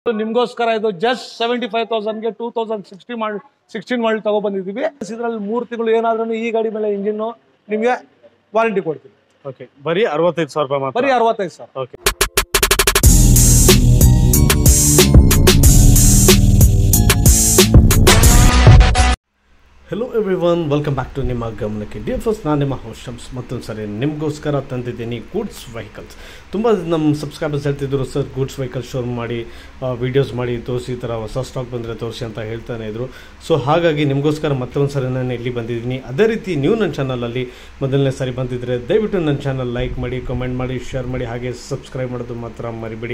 ನಿಮ್ಗೋಸ್ಕರ ಇದು just seventy five ತೌಸಂಡ್ಗೆ ಟೂ ತೌಸಂಡ್ ಸಿಕ್ಸ್ಟಿ ಮಾಡಿ ಸಿಕ್ಸ್ಟೀನ್ ಮಾಡಿ ತಗೊಬಂದಿದ್ದೀವಿ ಇದರಲ್ಲಿ ಮೂರು ತಿಂಗಳು ಏನಾದ್ರೂ ಈ ಗಾಡಿ ಮೇಲೆ ಇಂಜಿನ್ ನಿಮಗೆ ವಾರಂಟಿ ಕೊಡ್ತೀವಿ ಓಕೆ ಬರೀ ಅರವತ್ತೈದು ಸಾವಿರ ರೂಪಾಯಿ ಮಾತ್ರ ಬರೀ ಅರವತ್ತೈದು ಸಾವಿರ okay hello everyone welcome back to ನಿಮ್ಮ ಗಮನಕ್ಕೆ ಡಿಯರ್ ಫಸ್ಟ್ ನಾನು ನಿಮ್ಮ ಶಮ್ಸ್ ಮತ್ತೊಂದು ಸರಿ ನಿಮಗೋಸ್ಕರ ತಂದಿದ್ದೀನಿ ಗೂಡ್ಸ್ ವೆಹಿಕಲ್ಸ್ ತುಂಬ ನಮ್ಮ ಸಬ್ಸ್ಕ್ರೈಬರ್ಸ್ ಹೇಳ್ತಿದ್ರು ಸರ್ ಗೂಡ್ಸ್ ವೆಹಿಕಲ್ ಶೋರ್ ಮಾಡಿ ವೀಡಿಯೋಸ್ ಮಾಡಿ ತೋರಿಸಿ ಈ ಥರ ಹೊಸ ಸ್ಟಾಕ್ ಬಂದರೆ ತೋರಿಸಿ ಅಂತ ಹೇಳ್ತಾನೆ ಇದ್ರು ಸೊ ಹಾಗಾಗಿ ನಿಮಗೋಸ್ಕರ ಮತ್ತೊಂದು ಸರಿ ನಾನು ಇಲ್ಲಿ ಬಂದಿದ್ದೀನಿ ಅದೇ ರೀತಿ ನೀವು ನನ್ನ ಚಾನಲಲ್ಲಿ ಮೊದಲನೇ ಸಾರಿ ಬಂದಿದ್ದರೆ ದಯವಿಟ್ಟು ನನ್ನ ಚಾನಲ್ ಲೈಕ್ ಮಾಡಿ ಕಮೆಂಟ್ ಮಾಡಿ ಶೇರ್ ಮಾಡಿ ಹಾಗೆ ಸಬ್ಸ್ಕ್ರೈಬ್ ಮಾಡೋದು ಮಾತ್ರ ಮರಿಬೇಡಿ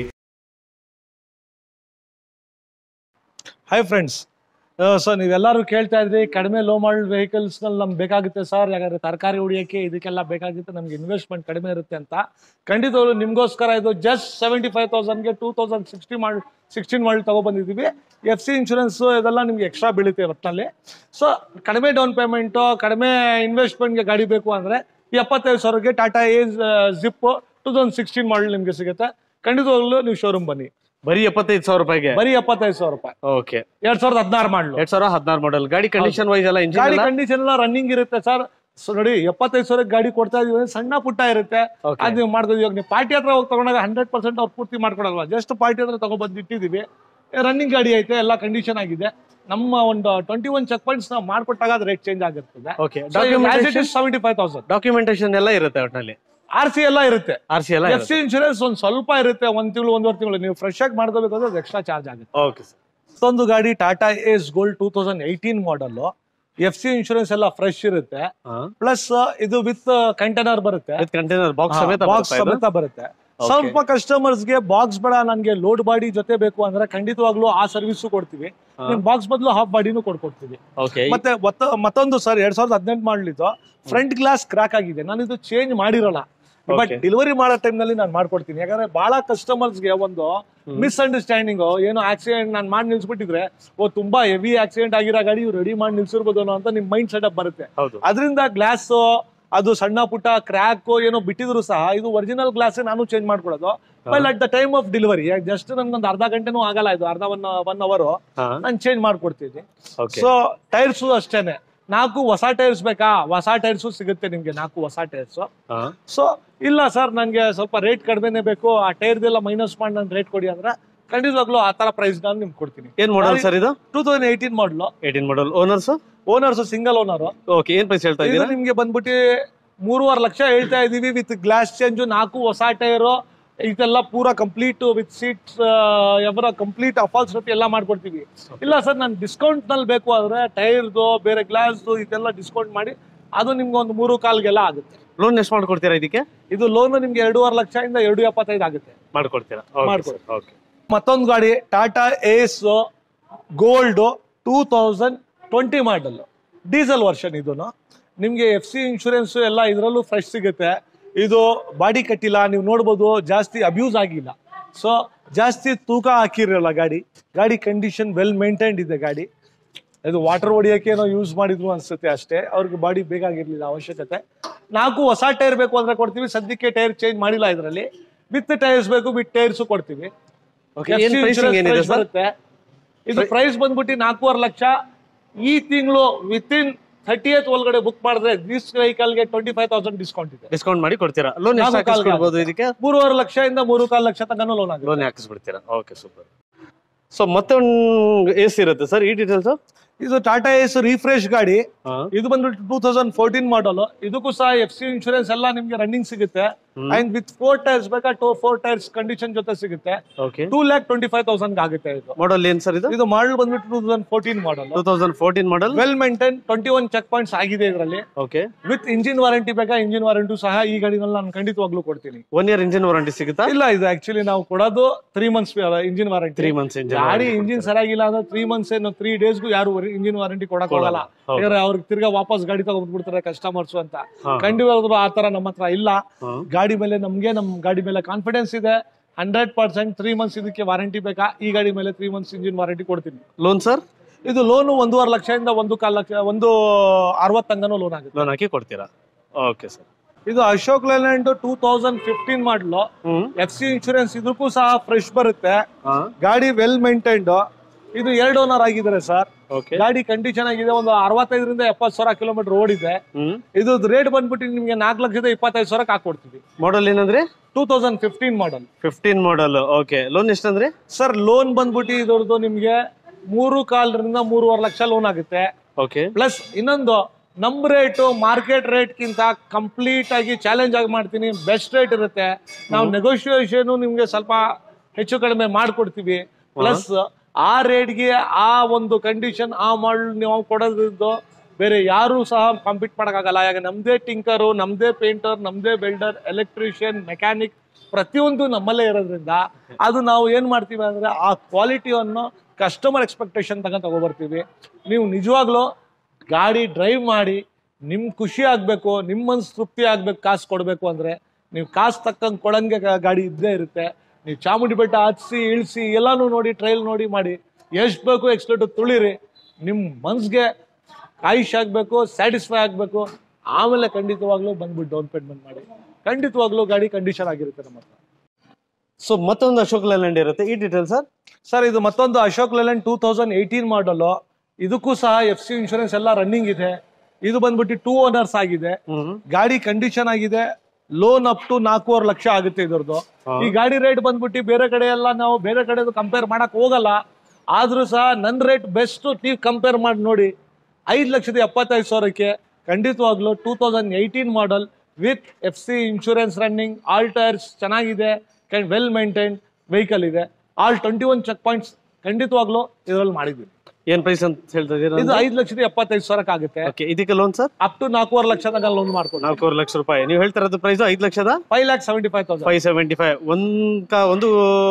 ಹಾಯ್ ಫ್ರೆಂಡ್ಸ್ ಸೊ ನೀವೆಲ್ಲರೂ ಕೇಳ್ತಾ ಇದ್ರಿ ಕಡಿಮೆ ಲೋ ಮಾಡಲ್ ವೆಹಿಕಲ್ಸ್ ನಲ್ಲಿ ನಮ್ಗೆ ಬೇಕಾಗುತ್ತೆ ಸರ್ ಯಾಕಂದ್ರೆ ತರಕಾರಿ ಹೊಡಿಯೋಕ್ಕೆ ಇದಕ್ಕೆಲ್ಲ ಬೇಕಾಗುತ್ತೆ ನಮ್ಗೆ ಇನ್ವೆಸ್ಟ್ಮೆಂಟ್ ಕಡಿಮೆ ಇರುತ್ತೆ ಅಂತ ಖಂಡಿತವಾಗ್ಲು ನಿಮ್ಗೋಸ್ಕರ ಇದು ಜಸ್ಟ್ ಸೆವೆಂಟಿ ಫೈವ್ ತೌಸಂಡ್ಗೆ ಟೂ ತೌಸಂಡ್ ಸಿಕ್ಸ್ಟಿ ಮಾಡಿ ಸಿಕ್ಸ್ಟೀನ್ ಮಾಡಿ ತಗೊಬಂದಿದ್ದೀವಿ ಎಫ್ ಸಿ ಇನ್ಶೂರೆನ್ಸ್ ಇದೆಲ್ಲ ನಿಮ್ಗೆ ಎಕ್ಸ್ಟ್ರಾ ಬೀಳುತ್ತೆ ಒಟ್ಟಿನಲ್ಲಿ ಸೊ ಕಡಿಮೆ ಡೌನ್ ಪೇಮೆಂಟು ಕಡಿಮೆ ಇನ್ವೆಸ್ಟ್ಮೆಂಟ್ಗೆ ಗಾಡಿ ಬೇಕು ಅಂದರೆ ಎಪ್ಪತ್ತೈದು ಸಾವಿರಕ್ಕೆ Tata Ace Zip two thousand sixteen model ನಿಮ್ಗೆ ಸಿಗುತ್ತೆ ಖಂಡಿತವಾಗ್ಲೂ ನೀವು ಶೋರೂಮ್ ಬನ್ನಿ ಬರೀ ಎಪ್ಪತ್ತೈದು ಸಾವಿರ ರೂಪಾಯಿಗೆ ಬರೀ ಎಪ್ಪತ್ತೈದು ಸಾವಿರ ರೂಪಾಯಿ ಓಕೆ ಎರಡ್ ಸಾವಿರದ ಹದಿನಾರು ಮಾಡಲು ಎರಡ್ ಸಾವಿರ ಹದಿನಾರು ಮಾಡಲ್ ಗಾಡಿ ಕಂಡೀಷನ್ ವೈಸ್ ಎಲ್ಲ ಇಂಜಿನ್ ಗಾಡಿ ಕಂಡೀಷನ್ ಎಲ್ಲ ರನ್ನಿಂಗ್ ಇರುತ್ತೆ ಸರ್ ನೋಡಿ ಎಪ್ಪತ್ತೈದು ಸಾವಿರ ಗಾಡಿ ಕೊಡ್ತಾ ಇದೀವಿ ಅಂದ್ರೆ ಸಣ್ಣ ಪುಟ್ಟ ಇರುತ್ತೆ Okay. ಅದ್ ನೀವು ಮಾಡ್ತೀವಿ ಇವಾಗ ನೀವು ಪಾರ್ಟಿ ಹತ್ರ ಹೋಗಿ ತಗೊಂಡಾಗ ಹಂಡ್ರೆಡ್ ಪರ್ಸೆಂಟ್ ಅವ್ರು ಪೂರ್ತಿ ಮಾಡ್ಕೊಡಲ್ವಾ ಜಸ್ಟ್ ಪಾರ್ಟಿ ಹತ್ರ ತಗೊಬಂದು ಇಟ್ಟಿದೀವಿ ರನ್ನಿಂಗ್ ಗಾಡಿ ಐತೆ ಎಲ್ಲ ಕಂಡೀಷನ್ ಆಗಿದೆ ನಮ್ಮ ಒಂದು ಟ್ವೆಂಟಿ ಒನ್ ಚೆಕ್ ಪಾಯಿಂಟ್ಸ್ ನಾವು ಮಾಡ್ಕೊಟ್ಟಾಗ ಅದು ರೇಟ್ ಚೇಂಜ್ ಆಗಿರ್ತದೆ okay documentation seventy five thousand documentation ಎಲ್ಲ ಇರುತ್ತೆ ಒಟ್ಟಿನಲ್ಲಿ ಆರ್ ಸಿ ಎಲ್ಲ ಇರುತ್ತೆ ಆರ್ ಸಿ ಎಲ್ಲ ಎಫ್ ಸಿ ಇನ್ಶೂರೆನ್ಸ್ ಒಂದ್ ಸ್ವಲ್ಪ ಇರುತ್ತೆ ಒಂದ್ ತಿಂಗಳು ಒಂದೂವರೆ ತಿಂಗಳು ನೀವು ಫ್ರೆಶ್ ಆಗಿ ಮಾಡ್ಕೋಬೇಕಾದ್ರೆ ಅದು ಎಕ್ಸ್ಟ್ರಾ ಚಾರ್ಜ್ ಆಗುತ್ತೆ ಓಕೆ ಸರ್ ಮತ್ತೊಂದು ಗಾಡಿ Tata Ace Gold two thousand eighteen model F C insurance ಎಲ್ಲ ಫ್ರೆಶ್ ಇರುತ್ತೆ ಪ್ಲಸ್ ಇದು ವಿತ್ ಕಂಟೈನರ್ ಬರುತ್ತೆ ವಿತ್ ಕಂಟೈನರ್ ಬಾಕ್ಸ್ ಸಮೇತ ಬಾಕ್ಸ್ ಬರ್ತಾ ಇದೆ. ಸಮೇತ ಬರುತ್ತೆ ಸ್ವಲ್ಪ ಕಸ್ಟಮರ್ಸ್ ಗೆ ಬಾಕ್ಸ್ ಬೇಡ ನನ್ಗೆ ಲೋಡ್ ಬಾಡಿ ಜೊತೆ ಬೇಕು ಅಂದ್ರೆ ಖಂಡಿತವಾಗ್ಲೂ ಆ ಸರ್ವಿಸ್ ಕೊಡ್ತೀವಿ ನಿಮ್ ಬಾಕ್ಸ್ ಬದಲು ಹಾಫ್ ಬಾಡಿನೂ ಕೊಡ್ಕೊಡ್ತೀವಿ ಓಕೆ ಮತ್ತೆ ಒತ್ತ- ಮತ್ತೊಂದು ಸರ್ ಎರಡ್ ಸಾವಿರದ ಹದಿನೆಂಟು ಮಾಡ್ಲಿದ್ದು ಫ್ರಂಟ್ ಗ್ಲಾಸ್ ಕ್ರಾಕ್ ಆಗಿದೆ ನಾನು ಇದು ಚೇಂಜ್ ಮಾಡಿರಲ್ಲ ಬಟ್ Okay. ಡೆಲಿವರಿ ಮಾಡೋ ಟೈಮ್ ನಲ್ಲಿ ನಾನು ಮಾಡ್ಕೊಡ್ತೀನಿ ಯಾಕಂದ್ರೆ ಬಹಳ ಕಸ್ಟಮರ್ಸ್ ಗೆ ಒಂದು ಮಿಸ್ಅಂಡರ್ಸ್ಟ್ಯಾಂಡಿಂಗ್ ಏನೋ ಆಕ್ಸಿಡೆಂಟ್ ನಾನು ಮಾಡಿ ನಿಲ್ಸ್ಬಿಟ್ಟಿದ್ರೆ ಓ ತುಂಬಾ ಹೆವಿ ಆಕ್ಸಿಡೆಂಟ್ ಆಗಿರೋ ಗಾಡಿ ಇವ್ರು ರೆಡಿ ಮಾಡಿ ನಿಲ್ಸಿರ್ಬೋದು ಅನ್ನೋ ಅಂತ ನಿಮ್ ಮೈಂಡ್ ಸೆಟಪ್ ಬರುತ್ತೆ ಹೌದು ಅದರಿಂದ ಗ್ಲಾಸ್ ಅದು ಸಣ್ಣ ಪುಟ್ಟ ಕ್ರ್ಯಾಕ್ ಏನೋ ಬಿಟ್ಟಿದ್ರು ಸಹ ಇದು ಒರಿಜಿನಲ್ ಗ್ಲಾಸ್ ನಾನು ಚೇಂಜ್ ಮಾಡ್ಕೊಡೋದು but at the time of delivery just ನನ್ಗೊಂದು ಅರ್ಧ ಗಂಟೆನೂ ಆಗಲ್ಲ ಇದು ಅರ್ಧ ಒನ್ ಒನ್ ಅವರ್ ಹಾ ನಾನು ಚೇಂಜ್ ಮಾಡ್ಕೊಡ್ತೀನಿ ಓಕೆ ಸೊ ಟೈರ್ಸ್ ಅಷ್ಟೇನೆ ನಾಲ್ಕು ಹೊಸ ಟೈರ್ಸ್ ಬೇಕಾ ಹೊಸ ಟೈರ್ಸು ಸಿಗುತ್ತೆ ನಿಮ್ಗೆ ನಾಲ್ಕು ಹೊಸ ಟೈರ್ಸ್ ಹಾ ಸೊ ಇಲ್ಲ ಸರ್ ನನಗೆ ಸ್ವಲ್ಪ ರೇಟ್ ಕಡಿಮೆನೆ ಬೇಕು ಆ ಟೈರ್ದೆಲ್ಲ ಮೈನಸ್ ಮಾಡಿ ನಾನು ರೇಟ್ ಕೊಡಿ ಅಂದ್ರೆ ಖಂಡಿತವಾಗ್ಲೂ ಆ ತರ ಪ್ರೈಸ್ ನಾನು ನಿಮ್ಗೆ ಕೊಡ್ತೀನಿ ಏನ್ ಮಾಡಲ್ ಸರ್ ಇದು two thousand eighteen model eighteen model owners owners single owner okay ಏನ್ ಪ್ರೈಸ್ ಹೇಳ್ತಾ ಇದು ಇದ್ದೀರಾ ನಿಮ್ಗೆ ಬಂದ್ಬಿಟ್ಟು ಮೂರುವರೆ ಲಕ್ಷ ಹೇಳ್ತಾ ಇದೀವಿ ವಿತ್ ಗ್ಲಾಸ್ ಚೇಂಜ್ ನಾಲ್ಕು ಹೊಸ ಟೈರು ಇದೆಲ್ಲ ಪೂರಾ ಕಂಪ್ಲೀಟ್ ವಿತ್ ಸೀಟ್ಸ್ ಎವರ ಕಂಪ್ಲೀಟ್ ಅಫಾಲ್ಸ್ ಜೊತೆ ಎಲ್ಲ ಮಾಡ್ಕೊಡ್ತೀವಿ ಇಲ್ಲ ಸರ್ ನಾನು ಡಿಸ್ಕೌಂಟ್ ನಲ್ಲಿ ಬೇಕು ಆದ್ರೆ ಟೈರ್ದು ಬೇರೆ ಗ್ಲಾಸ್ದು ಇದೆಲ್ಲ ಡಿಸ್ಕೌಂಟ್ ಮಾಡಿ ಅದು ನಿಮ್ಗೆ ಒಂದು ಮೂರು ಕಾಲ್ಗೆಲ್ಲ ಆಗುತ್ತೆ ಲೋನ್ ಎಷ್ಟು ಮಾಡ್ಕೊಡ್ತೀರಾ ಇದಕ್ಕೆ ಇದು ಲೋನ್ ನಿಮ್ಗೆ ಎರಡೂವರೆ ಲಕ್ಷ ಇಂದ ಎರಡು ಎಪ್ಪತ್ತೈದು ಆಗುತ್ತೆ ಮಾಡ್ಕೊಡ್ತೀರಾ ಮಾಡ್ಕೊಡಿ. ಓಕೆ ಮತ್ತೊಂದು ಗಾಡಿ Tata Ace Gold two thousand twenty model diesel version ಇದು ನಿಮಗೆ ಎಫ್ ಸಿ ಇನ್ಶೂರೆನ್ಸ್ ಎಲ್ಲ ಇದರಲ್ಲೂ ಫ್ರೆಶ್ ಸಿಗುತ್ತೆ ಇದು ಬಾಡಿ ಕಟ್ಟಿಲ್ಲ ನೀವು ನೋಡ್ಬೋದು ಜಾಸ್ತಿ ಅಬ್ಯೂಸ್ ಆಗಿಲ್ಲ ಸೊ ಜಾಸ್ತಿ ತೂಕ ಹಾಕಿರಲ್ಲ ಗಾಡಿ ಗಾಡಿ ಕಂಡೀಷನ್ ವೆಲ್ ಮೇಂಟೈನ್ಡ್ ಇದೆ ಗಾಡಿ ಇದು ವಾಟರ್ ಹೊಡಿಯೋಕೆ ಏನೋ ಯೂಸ್ ಮಾಡಿದ್ರು ಅನ್ಸುತ್ತೆ ಅಷ್ಟೇ ಅವ್ರಿಗೆ ಬಾಡಿ ಬೇಕಾಗಿರ್ಲಿಲ್ಲ ಅವಶ್ಯಕತೆ ನಾಲ್ಕು ಹೊಸ ಟೈರ್ ಬೇಕು ಅಂದ್ರೆ ಕೊಡ್ತೀವಿ ಸದ್ಯಕ್ಕೆ ಟೈರ್ ಚೇಂಜ್ ಮಾಡಿಲ್ಲ ಇದರಲ್ಲಿ ವಿತ್ ಟೈರ್ಸ್ ಬೇಕು ವಿತ್ ಟೈರ್ಸ್ ಕೊಡ್ತೀವಿ Okay, ಏನ್ pricing ಏನಿದೆ sir? ಬರುತ್ತೆ ಇದು ಪ್ರೈಸ್ ಬಂದ್ಬಿಟ್ಟು ನಾಲ್ಕೂವರೆ ಲಕ್ಷ ಈ ತಿಂಗಳು ವಿತ್ ಇನ್ ಥರ್ಟಿ ಏತ್ ಒಳಗಡೆ ಬುಕ್ ಮಾಡಿದ್ರೆ ದಿಸ್ ವೆಹಿಕಲ್ಗೆ ಟ್ವೆಂಟಿ ಫೈವ್ ತೌಸಂಡ್ ಡಿಸ್ಕೌಂಟ್ ಇದೆ ಡಿಸ್ಕೌಂಟ್ ಮಾಡಿ ಕೊಡ್ತೀರಾ ಲೋನ್ ಎಷ್ಟು ನಾಲ್ಕು ಕಾಲ್ಗೆ ಹಾಕಿಸ್ಕೊಡ್ಬೋದು ಇದಕ್ಕೆ ಮೂರುವರೆ ಲಕ್ಷ ಇಂದ ಮೂರು ಕಾಲು ಲಕ್ಷ ತನಕ ಲೋನ್ ಆಗುತ್ತೆ ಲೋನ್ ಹಾಕಿಸ್ಬಿಡ್ತೀರಾ ಓಕೆ ಸೂಪರ್ ಸೊ ಮತ್ತೆ ಒಂದು ಎ ಸಿ ಇರುತ್ತೆ ಸರ್ ಈ ಡೀಟೇಲ್ಸ್ ಇದು ಟಾಟಾ ಎಸ್ ರಿಫ್ರೆಶ್ ಗಾಡಿ ಹಾ ಇದು ಬಂದ್ಬಿಟ್ಟು ಟೂ ತೌಸಂಡ್ ಫೋರ್ಟೀನ್ ಮಾಡಲ್ ಇದಕ್ಕೂ ಸಹ ಎಫ್ ಸಿ ಇನ್ಶೂರೆನ್ಸ್ ಎಲ್ಲ ನಿಮ್ಗೆ ರನ್ನಿಂಗ್ ಸಿಗುತ್ತೆ ಅಂಡ್ ವಿತ್ ಫೋರ್ ಟೈರ್ಸ್ ಬೇಕಾ ಟೂ ಫೋರ್ ಟೈರ್ಸ್ ಕಂಡೀಷನ್ ಜೊತೆ ಸಿಗುತ್ತೆ okay two lakh twenty five thousand ಆಗುತ್ತೆ ಇದು ಮಾಡಲ್ ಏನ್ ಸರ್ ಇದು ಇದು ಮಾಡಲ್ ಬಂದ್ಬಿಟ್ಟು two thousand fourteen model two thousand fourteen model well maintain twenty one check points ಆಗಿದೆ ಇದರಲ್ಲಿ ಓಕೆ ವಿತ್ ಇಂಜಿನ್ ವಾರಂಟಿ ಬೇಕಾ ಇಂಜಿನ್ ವಾರಂಟಿ ಸಹ ಈ ಗಾಡಿನಲ್ಲಿ ನಾನು ಖಂಡಿತವಾಗ್ಲೂ ಕೊಡ್ತೀನಿ ಒನ್ ಇಯರ್ ಇಂಜಿನ್ ವಾರಂಟಿ ಸಿಗುತ್ತಾ ಇಲ್ಲ ಇದು ಆಕ್ಚುಲಿ ನಾವು ಕೊಡೋದು three months engine warranty three months engine ಗಾಡಿ ಇಂಜಿನ್ ಸರಿಯಾಗಿಲ್ಲ ಅಂದ್ರೆ ತ್ರೀ ಮಂತ್ಸ್ ಏನು ತ್ರೀ ಡೇಸ್ಗೂ ಯಾರು ಇಂಜಿನ್ ವಾರಂಟಿ ಕೊಡಕ್ ಹೋಗಲ್ಲ ಹೌದು. ಯಾಕಂದ್ರೆ ಅವ್ರಿಗೆ ತಿರ್ಗಾ ವಾಪಸ್ ಗಾಡಿ ತಗೊಂಡ್ಬಿಡ್ತಾರೆ ಕಸ್ಟಮರ್ಸ್ ಅಂತ ಹಾ. ಖಂಡಿತವಾಗ್ಲೂ ಆ ತರ ನಮ್ಮ ಹತ್ರ ಇಲ್ಲ ಹಾ. ಗಾಡಿ ಮೇಲೆ ನಮ್ಗೆ ನಮ್ ಗಾಡಿ ಮೇಲೆ ಕಾನ್ಫಿಡೆನ್ಸ್ ಇದೆ ಹಂಡ್ರೆಡ್ ಪರ್ಸೆಂಟ್ ತ್ರೀ ಮಂತ್ಸ್ ಇದಕ್ಕೆ ವಾರಂಟಿ ಬೇಕಾ ಈ ಗಾಡಿ ಮೇಲೆ ತ್ರೀ ಮಂತ್ಸ್ ಇಂಜಿನ್ ವಾರಂಟಿ ಕೊಡ್ತೀನಿ ಲೋನ್ ಸರ್ ಇದು ಲೋನು ಒಂದೂವರೆ ಲಕ್ಷದಿಂದ ಒಂದು ಕಾಲ್ ಲಕ್ಷ ಒಂದು ಅರವತ್ತು ತನಕನೂ ಲೋನ್ ಆಗುತ್ತೆ ಲೋನ್ ಹಾಕಿ ಕೊಡ್ತೀರಾ ಓಕೆ ಸರ್ ಇದು Ashok Leyland two thousand fifteen model hmm F C insurance ಇದಕ್ಕೂ ಸಹ ಫ್ರೆಶ್ ಬರುತ್ತೆ ಹಾ ಗಾಡಿ ವೆಲ್ ಮೇಂಟೈನ್ಡ್ ಇದು ಎರಡು ಓನರ್ ಆಗಿದ್ದಾರೆ ಸರ್ ಓಕೆ ಗಾಡಿ ಕಂಡೀಷನ್ ಆಗಿದೆ ಒಂದು ಅರವತ್ತೈದರಿಂದ ಎಪ್ಪತ್ತು ಸಾವಿರ ಕಿಲೋಮೀಟರ್ ಓಡಿದೆ ಹ್ಮ್ ಇದು ರೇಟ್ ಬಂದ್ಬಿಟ್ಟು ನಿಮ್ಗೆ ನಾಲ್ಕು ಲಕ್ಷದ ಇಪ್ಪತ್ತೈದು ಸಾವಿರಕ್ಕೆ ಹಾಕೊಡ್ತೀವಿ ಮಾಡಲ್ ಏನಂದ್ರೆ two thousand fifteen model fifteen model okay loan ಎಷ್ಟಂದ್ರೆ ಸರ್ ಲೋನ್ ಬಂದ್ಬಿಟ್ಟು ಇದ್ರದ್ದು ನಿಮ್ಗೆ ಮೂರು ಕಾಲರಿಂದ ಮೂರುವರೆ ಲಕ್ಷ ಲೋನ್ ಆಗುತ್ತೆ ಓಕೆ ಪ್ಲಸ್ ಇನ್ನೊಂದು ನಮ್ ರೇಟು ಮಾರ್ಕೆಟ್ ರೇಟ್ಗಿಂತ ಕಂಪ್ಲೀಟ್ ಆಗಿ ಚಾಲೆಂಜ್ ಆಗಿ ಮಾಡ್ತೀನಿ ಬೆಸ್ಟ್ ರೇಟ್ ಇರುತ್ತೆ ನಾವು ನೆಗೋಷಿಯೇಷನ್ ನಿಮ್ಗೆ ಸ್ವಲ್ಪ ಹೆಚ್ಚು ಕಡಿಮೆ ಮಾಡ್ಕೊಡ್ತೀವಿ ಪ್ಲಸ್ ಆ ರೇಟ್ಗೆ ಆ ಒಂದು ಕಂಡೀಷನ್ ಆ ಮಾಡಲ್ ನಾವು ಕೊಡೋದ್ರಿಂದ ಬೇರೆ ಯಾರು ಸಹ ಕಾಂಪೀಟ್ ಮಾಡೋಕ್ಕಾಗಲ್ಲ ಯಾಕೆ ನಮ್ದೇ ಟಿಂಕರು ನಮ್ದೇ ಪೇಂಟರ್ ನಮ್ದೇ ಬಿಲ್ಡರ್ ಎಲೆಕ್ಟ್ರಿಷಿಯನ್ ಮೆಕ್ಯಾನಿಕ್ ಪ್ರತಿಯೊಂದು ನಮ್ಮಲ್ಲೇ ಇರೋದ್ರಿಂದ ಅದು ನಾವು ಏನ್ ಮಾಡ್ತೀವಿ ಅಂದ್ರೆ ಆ ಕ್ವಾಲಿಟಿಯನ್ನು ಕಸ್ಟಮರ್ ಎಕ್ಸ್ಪೆಕ್ಟೇಷನ್ ತಗೊಂಡ್ ತಗೊಬರ್ತೀವಿ ನೀವು ನಿಜವಾಗ್ಲೂ ಗಾಡಿ ಡ್ರೈವ್ ಮಾಡಿ ನಿಮ್ ಖುಷಿ ಆಗ್ಬೇಕು ನಿಮ್ಮ ಮನ್ಸು ತೃಪ್ತಿ ಆಗ್ಬೇಕು ಕಾಸು ಕೊಡ್ಬೇಕು ಅಂದ್ರೆ ನೀವು ಕಾಸು ತಕ್ಕಂಗೆ ಕೊಡಂಗೆ ಗಾ- ಗಾಡಿ ಇದ್ದೇ ಇರುತ್ತೆ ನೀವು ಚಾಮುಂಡಿ ಬೆಟ್ಟ ಹತ್ಸಿ ಇಳಿಸಿ ಎಲ್ಲಾನು ನೋಡಿ ಟ್ರೈಲ್ ನೋಡಿ ಮಾಡಿ ಎಷ್ಟು ಬೇಕು ಎಕ್ಸ್ಟ್ರೇಟ್ ತುಳಿರಿ ನಿಮ್ಮ ಮನ್ಸ್ಗೆ ಆಯುಷ್ ಆಗ್ಬೇಕು ಸ್ಯಾಟಿಸ್ಫೈ ಆಗ್ಬೇಕು ಆಮೇಲೆ ಖಂಡಿತವಾಗ್ಲೂ ಬಂದ್ಬಿಟ್ಟು ಡೌನ್ ಪೇಮೆಂಟ್ ಮಾಡಿ ಖಂಡಿತವಾಗ್ಲೂ ಗಾಡಿ ಕಂಡೀಷನ್ ಆಗಿರುತ್ತೆ ನಮ್ಮ ಹತ್ರ ಸೊ ಮತ್ತೊಂದು ಅಶೋಕ್ ಲೇಲ್ಯಾಂಡ್ ಇರುತ್ತೆ ಈ ಡೀಟೇಲ್ ಸರ್ ಸರ್ ಇದು ಮತ್ತೊಂದು Ashok Leyland two thousand eighteen model ಇದಕ್ಕೂ ಸಹ ಎಫ್ ಸಿ ಇನ್ಶೂರೆನ್ಸ್ ಎಲ್ಲ ರನ್ನಿಂಗ್ ಇದೆ ಇದು ಬಂದ್ಬಿಟ್ಟು ಟೂ ಓನರ್ಸ್ ಆಗಿದೆ ಹ್ಮ್ ಗಾಡಿ ಕಂಡೀಷನ್ ಆಗಿದೆ ಲೋನ್ ಅಪ್ ಟು ನಾಲ್ಕೂವರೆ ಲಕ್ಷ ಆಗುತ್ತೆ ಇದ್ರದ್ದು ಈ ಗಾಡಿ ರೇಟ್ ಬಂದ್ಬಿಟ್ಟು ಬೇರೆ ಕಡೆ ಎಲ್ಲ ನಾವು ಬೇರೆ ಕಡೆ ಕಂಪೇರ್ ಮಾಡಕ್ ಹೋಗಲ್ಲ ಆದ್ರೂ ಸಹ ನನ್ನ ರೇಟ್ ಬೆಸ್ಟ್ ನೀವು ಕಂಪೇರ್ ಮಾಡಿ ನೋಡಿ ಐದು ಲಕ್ಷದ ಎಪ್ಪತ್ತೈದು ಸಾವಿರಕ್ಕೆ ಖಂಡಿತವಾಗ್ಲೂ two thousand eighteen model with F C insurance running all tyres ಚೆನ್ನಾಗಿದೆ ವೆಲ್ ಮೇಂಟೈನ್ಡ್ ವೆಹಿಕಲ್ ಇದೆ all twenty one check points ಖಂಡಿತವಾಗ್ಲೂ ಇದರಲ್ಲಿ ಮಾಡಿದ್ವಿ ಏನ್ ಪ್ರೈಸ್ ಅಂತ ಹೇಳ್ತಾ ಇದು ಇದೀರಾ ಐದು ಲಕ್ಷದ ಎಪ್ಪತ್ತೈದು ಸಾವಿರಕ್ಕೆ ಆಗುತ್ತೆ ಓಕೆ ಇದಕ್ಕೆ ಲೋನ್ ಸರ್ ಅಪ್ ಟು ನಾಲ್ಕೂವರೆ ಲಕ್ಷದಾಗ ಲೋನ್ ಮಾಡ್ಕೊಂಡು ನಾಲ್ಕೂವರೆ ಲಕ್ಷ ರೂಪಾಯಿ ನೀವು ಹೇಳ್ತಿರೋದು ಪ್ರೈಸ್ ಐದು ಲಕ್ಷದ five lakh seventy five thousand five seventy five ಒಂದ್ ಕ- ಒಂದು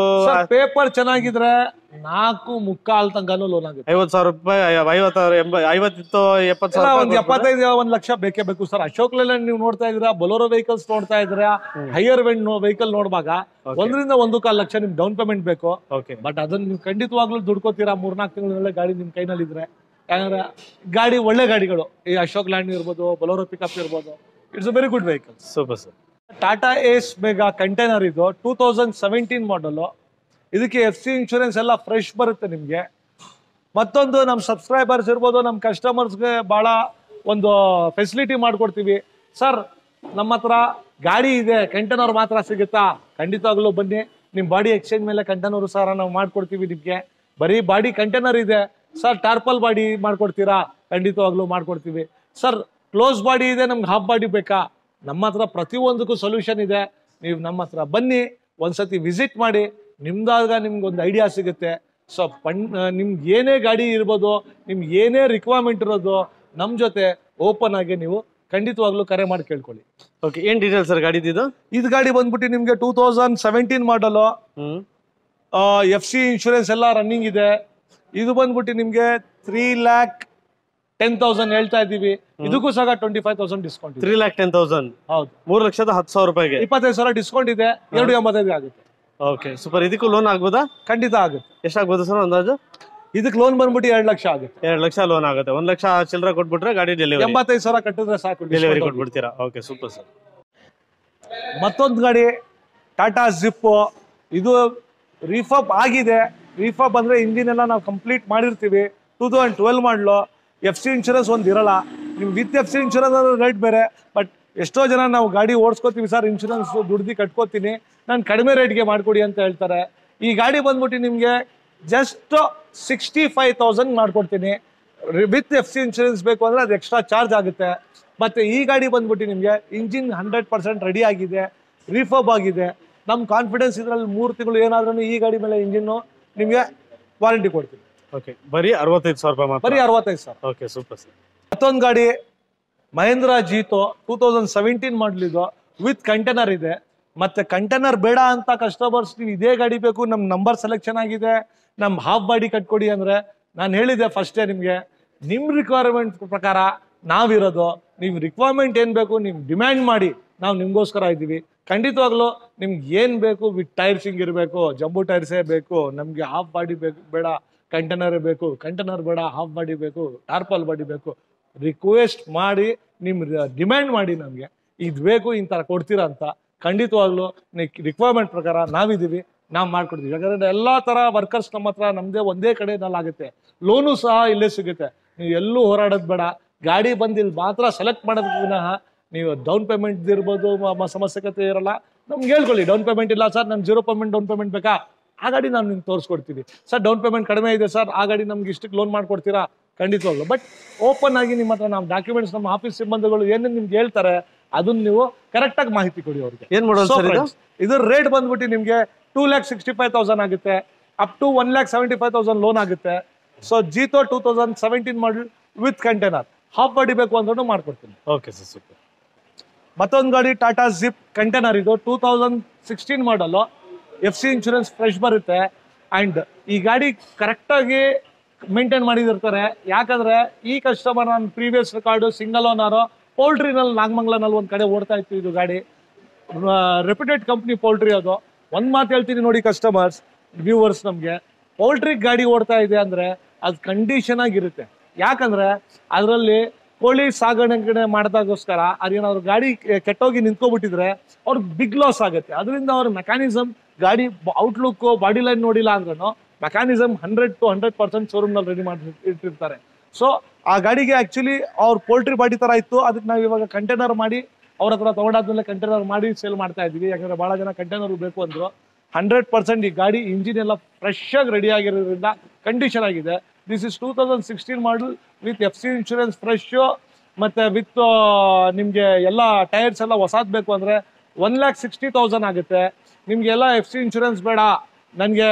ಪೇಪರ್ ಚೆನ್ನಾಗಿದ್ರೆ ನಾಲ್ಕು ಮುಕ್ಕಾಲ್ ತನಕನೂ ಲೋನ್ ಆಗುತ್ತೆ ಐವತ್ ಸಾವಿರ ರೂಪಾಯಿ ಐವತ್ತ ಎಂಬ ಐವತ್ತಿತ್ತು ಎಪ್ಪತ್ತು ಎಲ್ಲ ಸಾವಿರ ಒಂದ್ ರೂಪಾಯಿ ಎಪ್ಪತ್ತೈದು ಒಂದ್ ಲಕ್ಷ ಬೇಕೇ ಬೇಕು ಸರ್ ಅಶೋಕ್ ಲೇಲ್ಯಾಂಡ್ ನೀವು ನೋಡ್ತಾ ಇದ್ದೀರಾ ಬೊಲೋರೋ ವೆಹಿಕಲ್ಸ್ ನೋಡ್ತಾ ಇದ್ದೀರಾ ಹೈಯರ್ ವೆಂಡ್ ವೆಹಿಕಲ್ ನೋಡುವಾಗ ಒಂದರಿಂದ ಒಂದು ಕಾಲ್ ಲಕ್ಷ ನಿಮ್ ಡೌನ್ ಪೇಮೆಂಟ್ ಬೇಕು ಓಕೆ ಬಟ್ ಅದನ್ನ ನೀವು ಖಂಡಿತವಾಗ್ಲೂ ದುಡ್ಕೋತೀರಾ ಮೂರ್ನಾಲ್ಕು ತಿಂಗಳಲ್ಲೇ ಗಾಡಿ ನಿಮ್ ಕೈನಲ್ಲಿ ಇದ್ರೆ ಯಾಕಂದ್ರೆ ಗಾಡಿ ಒಳ್ಳೆ ಗಾಡಿಗಳು ಈ ಅಶೋಕ್ ಲ್ಯಾಂಡ್ ಇರ್ಬೋದು ಬೊಲೋರೋ ಪಿಕಪ್ ಇರ್ಬೋದು it's a very good vehicle super sir Tata Ace Mega container ಇದು ಟೂ ತೌಸಂಡ್ ಸೆವೆಂಟೀನ್ ಮಾಡಲು ಇದಕ್ಕೆ ಎಫ್ ಸಿ ಇನ್ಶೂರೆನ್ಸ್ ಎಲ್ಲ ಫ್ರೆಶ್ ಬರುತ್ತೆ ನಿಮಗೆ ಮತ್ತೊಂದು ನಮ್ಮ ಸಬ್ಸ್ಕ್ರೈಬರ್ಸ್ ಇರ್ಬೋದು ನಮ್ಮ ಕಸ್ಟಮರ್ಸ್ಗೆ ಭಾಳ ಒಂದು ಫೆಸಿಲಿಟಿ ಮಾಡ್ಕೊಡ್ತೀವಿ ಸರ್ ನಮ್ಮ ಹತ್ರ ಗಾಡಿ ಇದೆ ಕಂಟೈನರ್ ಮಾತ್ರ ಸಿಗುತ್ತಾ ಖಂಡಿತವಾಗ್ಲೂ ಬನ್ನಿ ನಿಮ್ಮ ಬಾಡಿ ಎಕ್ಸ್ಚೇಂಜ್ ಮೇಲೆ ಕಂಟೈನರು ಸರ್ ನಾವು ಮಾಡ್ಕೊಡ್ತೀವಿ ನಿಮಗೆ ಬರೀ ಬಾಡಿ ಕಂಟೈನರ್ ಇದೆ ಸರ್ ಟಾರ್ಪಲ್ ಬಾಡಿ ಮಾಡ್ಕೊಡ್ತೀರಾ ಖಂಡಿತವಾಗ್ಲೂ ಮಾಡ್ಕೊಡ್ತೀವಿ ಸರ್ ಕ್ಲೋಸ್ ಬಾಡಿ ಇದೆ ನಮ್ಗೆ ಹಾಫ್ ಬಾಡಿ ಬೇಕಾ ನಮ್ಮ ಹತ್ರ ಪ್ರತಿಯೊಂದಕ್ಕೂ ಸೊಲ್ಯೂಷನ್ ಇದೆ ನೀವು ನಮ್ಮ ಹತ್ರ ಬನ್ನಿ ಒಂದ್ಸತಿ ವಿಸಿಟ್ ಮಾಡಿ ನಿಮ್ದಾಗ ನಿಮ್ಗೆ ಒಂದು ಐಡಿಯಾ ಸಿಗುತ್ತೆ ಸೊ ಪಣ್ ನಿಮ್ಗೆ ಏನೇ ಗಾಡಿ ಇರ್ಬೋದು ನಿಮ್ಗೆ ಏನೇ ರಿಕ್ವೈರ್ಮೆಂಟ್ ಇರೋದು ನಮ್ಮ ಜೊತೆ ಓಪನ್ ಆಗಿ ನೀವು ಖಂಡಿತವಾಗ್ಲೂ ಕರೆ ಮಾಡಿ ಕೇಳ್ಕೊಳ್ಳಿ ಓಕೆ ಏನ್ ಡೀಟೇಲ್ ಸರ್ ಗಾಡಿದು ಇದು ಗಾಡಿ ಬಂದ್ಬಿಟ್ಟು ನಿಮ್ಗೆ two thousand seventeen model hmm F C insurance ಎಲ್ಲ ರನ್ನಿಂಗ್ ಇದೆ ಇದು ಬಂದ್ಬಿಟ್ಟು ನಿಮ್ಗೆ ತ್ರೀ ಲ್ಯಾಕ್ ಟೆನ್ ತೌಸಂಡ್ ಹೇಳ್ತಾ ಇದ್ದೀವಿ ಇದಕ್ಕೂ ಸಹ ಟ್ವೆಂಟಿ ಫೈವ್ ತೌಸಂಡ್ ಡಿಸ್ಕೌಂಟ್ ಇದೆ ತ್ರೀ ಲ್ಯಾಕ್ ಟೆನ್ ತೌಸಂಡ್ ಹೌದು ಮೂರು ಲಕ್ಷದ ಹತ್ತು ಸಾವಿರ ರೂಪಾಯಿಗೆ ಇಪ್ಪತ್ತೈದು ಸಾವಿರ ಡಿಸ್ಕೌಂಟ್ ಇದೆ ಎರಡು ಎಂಬತ್ತೈದು ಆಗುತ್ತೆ ಓಕೆ ಸೂಪರ್ ಇದಕ್ಕೂ ಲೋನ್ ಆಗ್ಬೋದಾ ಖಂಡಿತ ಆಗುತ್ತೆ ಎಷ್ಟಾಗ್ಬೋದು ಸರ್ ಅಂದಾಜು ಇದಕ್ಕೆ ಲೋನ್ ಬಂದ್ಬಿಟ್ಟು ಎರಡು ಲಕ್ಷ ಆಗುತ್ತೆ ಎರಡು ಲಕ್ಷ ಲೋನ್ ಆಗುತ್ತೆ ಒಂದ್ ಲಕ್ಷ ಚಿಲ್ಲರೆ ಕೊಟ್ಬಿಟ್ರೆ ಗಾಡಿ ಡೆಲಿವರಿ ಎಂಬತ್ತೈದು ಸಾವಿರ ಕಟ್ಟಿದ್ರೆ ಸಾಕು ಡೆಲಿವರಿ discount. ಕೊಟ್ಬಿಡ್ತೀರಾ ಓಕೆ ಸೂಪರ್ ಸರ್ ಮತ್ತೊಂದು ಗಾಡಿ ಟಾಟಾ ಜಿಪ್ ಇದು ರಿಫಪ್ ಆಗಿದೆ ರಿಫಪ್ ಅಂದ್ರೆ ಇಂಜಿನ್ ಎಲ್ಲ ನಾವು ಕಂಪ್ಲೀಟ್ ಮಾಡಿರ್ತೀವಿ two thousand twelve model F C insurance ಒಂದು ಇರಲ್ಲ ನಿಮ್ ವಿತ್ ಎಫ್ ಸಿ ಇನ್ಶೂರೆನ್ಸ್ ಅಂದ್ರೆ ರೇಟ್ ಬೇರೆ ಬಟ್ ಎಷ್ಟೋ ಜನ ನಾವು ಗಾಡಿ ಓಡಿಸ್ಕೋತೀವಿ ಸರ್ ಇನ್ಶೂರೆನ್ಸ್ ದುಡ್ದು ಕಟ್ಕೋತೀನಿ ನಾನು ಕಡಿಮೆ ರೇಟ್ಗೆ ಮಾಡ್ಕೊಡಿ ಅಂತ ಹೇಳ್ತಾರೆ ಈ ಗಾಡಿ ಬಂದ್ಬಿಟ್ಟು ನಿಮಗೆ ಜಸ್ಟ್ ಸಿಕ್ಸ್ಟಿ ಫೈವ್ ತೌಸಂಡ್ ಮಾಡ್ಕೊಡ್ತೀನಿ ವಿತ್ ಎಫ್ ಸಿ ಇನ್ಶೂರೆನ್ಸ್ ಬೇಕು ಅಂದ್ರೆ ಅದು ಎಕ್ಸ್ಟ್ರಾ ಚಾರ್ಜ್ ಆಗುತ್ತೆ ಮತ್ತೆ ಈ ಗಾಡಿ ಬಂದ್ಬಿಟ್ಟು ನಿಮಗೆ ಇಂಜಿನ್ ಹಂಡ್ರೆಡ್ ಪರ್ಸೆಂಟ್ ರೆಡಿ ಆಗಿದೆ ರಿಫರ್ಬ್ ಆಗಿದೆ ನಮ್ಮ ಕಾನ್ಫಿಡೆನ್ಸ್ ಇದರಲ್ಲಿ ಮೂರು ತಿಂಗಳು ಏನಾದ್ರೂ ಈ ಗಾಡಿ ಮೇಲೆ ಇಂಜಿನ್ನು ನಿಮಗೆ ವಾರಂಟಿ ಕೊಡ್ತೀವಿ ಓಕೆ ಬರೀ ಅರವತ್ತೈದು ಸಾವಿರ ರೂಪಾಯಿ ಮಾತ್ರ ಬರೀ ಅರವತ್ತೈದು ಸಾವಿರ ಓಕೆ ಸೂಪರ್ ಸರ್ ಮತ್ತೊಂದು ಗಾಡಿ Mahindra Jeeto two thousand seventeen ಮಾಡಲಿದ್ದು ವಿತ್ ಕಂಟೈನರ್ ಇದೆ ಮತ್ತೆ ಕಂಟೈನರ್ ಬೇಡ ಅಂತ ಕಸ್ಟಮರ್ಸ್ ನೀವು ಇದೇ ಗಾಡಿ ಬೇಕು ನಮ್ಮ ನಂಬರ್ ಸೆಲೆಕ್ಷನ್ ಆಗಿದೆ ನಮ್ಮ ಹಾಫ್ ಬಾಡಿ ಕಟ್ಕೊಡಿ ಅಂದ್ರೆ ನಾನು ಹೇಳಿದೆ ಫಸ್ಟೇ ನಿಮಗೆ ನಿಮ್ಮ ರಿಕ್ವೈರ್ಮೆಂಟ್ ಪ್ರಕಾರ ನಾವಿರೋದು ನೀವು ರಿಕ್ವೈರ್ಮೆಂಟ್ ಏನು ಬೇಕು ನೀವು ಡಿಮ್ಯಾಂಡ್ ಮಾಡಿ ನಾವು ನಿಮ್ಗೋಸ್ಕರ ಇದ್ದೀವಿ ಖಂಡಿತವಾಗ್ಲೂ ನಿಮ್ಗೆ ಏನು ಬೇಕು ವಿತ್ ಟೈರ್ಸಿಂಗ್ ಇರಬೇಕು ಜಂಬು ಟೈರ್ಸೇ ಬೇಕು ನಮಗೆ ಹಾಫ್ ಬಾಡಿ ಬೇಕು ಬೇಡ ಕಂಟೈನರ್ ಬೇಕು ಕಂಟೈನರ್ ಬೇಡ ಹಾಫ್ ಬಾಡಿ ಬೇಕು ಟಾರ್ಪಲ್ ಬಾಡಿ ಬೇಕು ರಿಕ್ವೆಸ್ಟ್ ಮಾಡಿ ನಿಮ್ಮ ಡಿಮ್ಯಾಂಡ್ ಮಾಡಿ ನಮಗೆ ಇದು ಬೇಕು ಈ ಥರ ಕೊಡ್ತೀರಾ ಅಂತ ಖಂಡಿತವಾಗ್ಲೂ ರಿಕ್ವೈರ್ಮೆಂಟ್ ಪ್ರಕಾರ ನಾವಿದ್ದೀವಿ ನಾವು ಮಾಡ್ಕೊಡ್ತೀವಿ ಯಾಕಂದ್ರೆ ಎಲ್ಲಾ ತರ ವರ್ಕರ್ಸ್ ನಮ್ಮ ಹತ್ರ ನಮ್ದೇ ಒಂದೇ ಕಡೆನಲ್ಲಿ ಆಗುತ್ತೆ ಲೋನು ಸಹ ಇಲ್ಲೇ ಸಿಗುತ್ತೆ ನೀವು ಎಲ್ಲೂ ಹೋರಾಡೋದು ಬೇಡ ಗಾಡಿ ಬಂದು ಇಲ್ಲಿ ಮಾತ್ರ ಸೆಲೆಕ್ಟ್ ಮಾಡೋದ್ ವಿನಃ ನೀವು ಡೌನ್ ಪೇಮೆಂಟ್ ಇರ್ಬೋದು ಮ- ಮ- ಸಮಸ್ಯೆಕತೆ ಇರಲ್ಲ ನಮ್ಗೆ ಹೇಳ್ಕೊಳ್ಳಿ ಡೌನ್ ಪೇಮೆಂಟ್ ಇಲ್ಲ ಸರ್ ನಮ್ಗೆ ಜೀರೋ ಪೇಮೆಂಟ್ ಡೌನ್ ಪೇಮೆಂಟ್ ಬೇಕಾ ಆ ಗಾಡಿ ನಾವು ನಿಮ್ಗೆ ತೋರಿಸ್ಕೊಡ್ತೀವಿ ಸರ್ ಡೌನ್ ಪೇಮೆಂಟ್ ಕಡಿಮೆ ಇದೆ ಸರ್ ಆ ಗಾಡಿ ನಮ್ಗೆ ಇಷ್ಟಕ್ಕೆ ಲೋನ್ ಮಾಡ್ಕೊಡ್ತೀರಾ ಖಂಡಿತವಾಗ್ಲು ಬಟ್ ಓಪನ್ ಆಗಿ ನಿಮ್ಮ ಹತ್ರ ನಾವು ಡಾಕ್ಯುಮೆಂಟ್ಸ್ ನಮ್ಮ ಆಫೀಸ್ ಸಿಬ್ಬಂದಿಗಳು ಏನೇನು ನಿಮ್ಗೆ ಹೇಳ್ತಾರೆ ಅದನ್ನ ನೀವು ಕರೆಕ್ಟಾಗಿ ಮಾಹಿತಿ ಕೊಡಿ ಅವ್ರಿಗೆ ಏನ್ ಮಾಡೋದು So ಸರ್ ಇದು friends, ಇದ್ರ ರೇಟ್ ಬಂದ್ಬಿಟ್ಟು ನಿಮ್ಗೆ two lakh sixty five thousand ಆಗುತ್ತೆ up to one lakh seventy five thousand loan ಆಗುತ್ತೆ so Jeeto two thousand seventeen model with container half body ಬೇಕು ಅಂದ್ರೂ ಮಾಡ್ಕೊಡ್ತೀನಿ ಓಕೆ ಸರ್ ಸೂಪರ್ ಮತ್ತೊಂದು ಗಾಡಿ ಟಾಟಾ ಜಿಪ್ ಕಂಟೈನರ್ ಇದು two thousand sixteen model F C insurance fresh ಬರುತ್ತೆ and ಈ ಗಾಡಿ ಕರೆಕ್ಟಾಗಿ ಮೇಂಟೈನ್ ಮಾಡಿದಿರ್ತಾರೆ ಯಾಕಂದ್ರೆ ಈ ಕಸ್ಟಮರ್ ನನ್ನ ಪ್ರೀವಿಯಸ್ ರೆಕಾರ್ಡು ಸಿಂಗಲ್ ಓನರು ಪೋಲ್ಟ್ರಿನಲ್ಲಿ ನಾಗಮಂಗ್ಲನಲ್ಲಿ ಒಂದು ಕಡೆ ಓಡ್ತಾ ಇತ್ತು ಇದು ಗಾಡಿ ರೆಪ್ಯೂಟೆಡ್ ಕಂಪ್ನಿ ಪೋಲ್ಟ್ರಿ ಅದು ಒಂದ್ ಮಾತು ಹೇಳ್ತೀನಿ ನೋಡಿ ಕಸ್ಟಮರ್ಸ್ ವ್ಯೂವರ್ಸ್ ನಮಗೆ ಪೋಲ್ಟ್ರಿ ಗಾಡಿ ಓಡ್ತಾ ಇದೆ ಅಂದ್ರೆ ಅದು ಕಂಡೀಷನ್ ಆಗಿರುತ್ತೆ ಯಾಕಂದ್ರೆ ಅದರಲ್ಲಿ ಕೋಳಿ ಸಾಗಾಣಿಕೆ ಮಾಡಿದಾಗೋಸ್ಕರ ಅದೇನಾದ್ರು ಗಾಡಿ ಕೆ- ಕೆಟ್ಟೋಗಿ ನಿಂತ್ಕೊಬಿಟ್ಟಿದ್ರೆ ಅವ್ರಿಗೆ ಬಿಗ್ ಲಾಸ್ ಆಗುತ್ತೆ ಅದರಿಂದ ಅವ್ರ ಮೆಕ್ಯಾನಿಸಮ್ ಗಾಡಿ ಔಟ್ಲುಕ್ ಬಾಡಿ ಲೈನ್ ನೋಡಿಲ್ಲ ಅಂದ್ರೂ mechanism hundred to hundred percent ಶೋರೂಮ್ನಲ್ಲಿ ರೆಡಿ ಮಾಡಿ ಇಟ್ಟಿರ್ತಾರೆ ಸೊ ಆ ಗಾಡಿಗೆ ಆಕ್ಚುಲಿ ಅವ್ರ ಪೋಲ್ಟ್ರಿ ಬಾಡಿ ತರ ಇತ್ತು ಅದಕ್ಕೆ ನಾವು ಇವಾಗ ಕಂಟೈನರ್ ಮಾಡಿ ಅವ್ರ ಹತ್ರ ತಗೊಂಡಾದ್ಮೇಲೆ ಕಂಟೈನರ್ ಮಾಡಿ ಸೇಲ್ ಮಾಡ್ತಾ ಇದೀವಿ ಯಾಕಂದ್ರೆ ಬಹಳ ಜನ ಕಂಟೈನರ್ ಬೇಕು ಅಂದ್ರು ಹಂಡ್ರೆಡ್ ಪರ್ಸೆಂಟ್ ಈ ಗಾಡಿ ಇಂಜಿನ್ ಎಲ್ಲ ಫ್ರೆಶ್ ಆಗಿ ರೆಡಿ ಆಗಿರೋದ್ರಿಂದ ಕಂಡೀಷನ್ ಆಗಿದೆ this is two thousand sixteen model with F C insurance fresh ಮತ್ತೆ ವಿತ್ ನಿಮ್ಗೆ ಎಲ್ಲ ಟೈರ್ಸ್ ಎಲ್ಲ ಹೊಸಾದ್ ಬೇಕು ಅಂದ್ರೆ ಒನ್ ಲ್ಯಾಕ್ ಸಿಕ್ಸ್ಟಿ ತೌಸಂಡ್ ಆಗುತ್ತೆ ನಿಮ್ಗೆ ಎಲ್ಲ ಎಫ್ ಸಿ ಇನ್ಶೂರೆನ್ಸ್ ಬೇಡ ನನಗೆ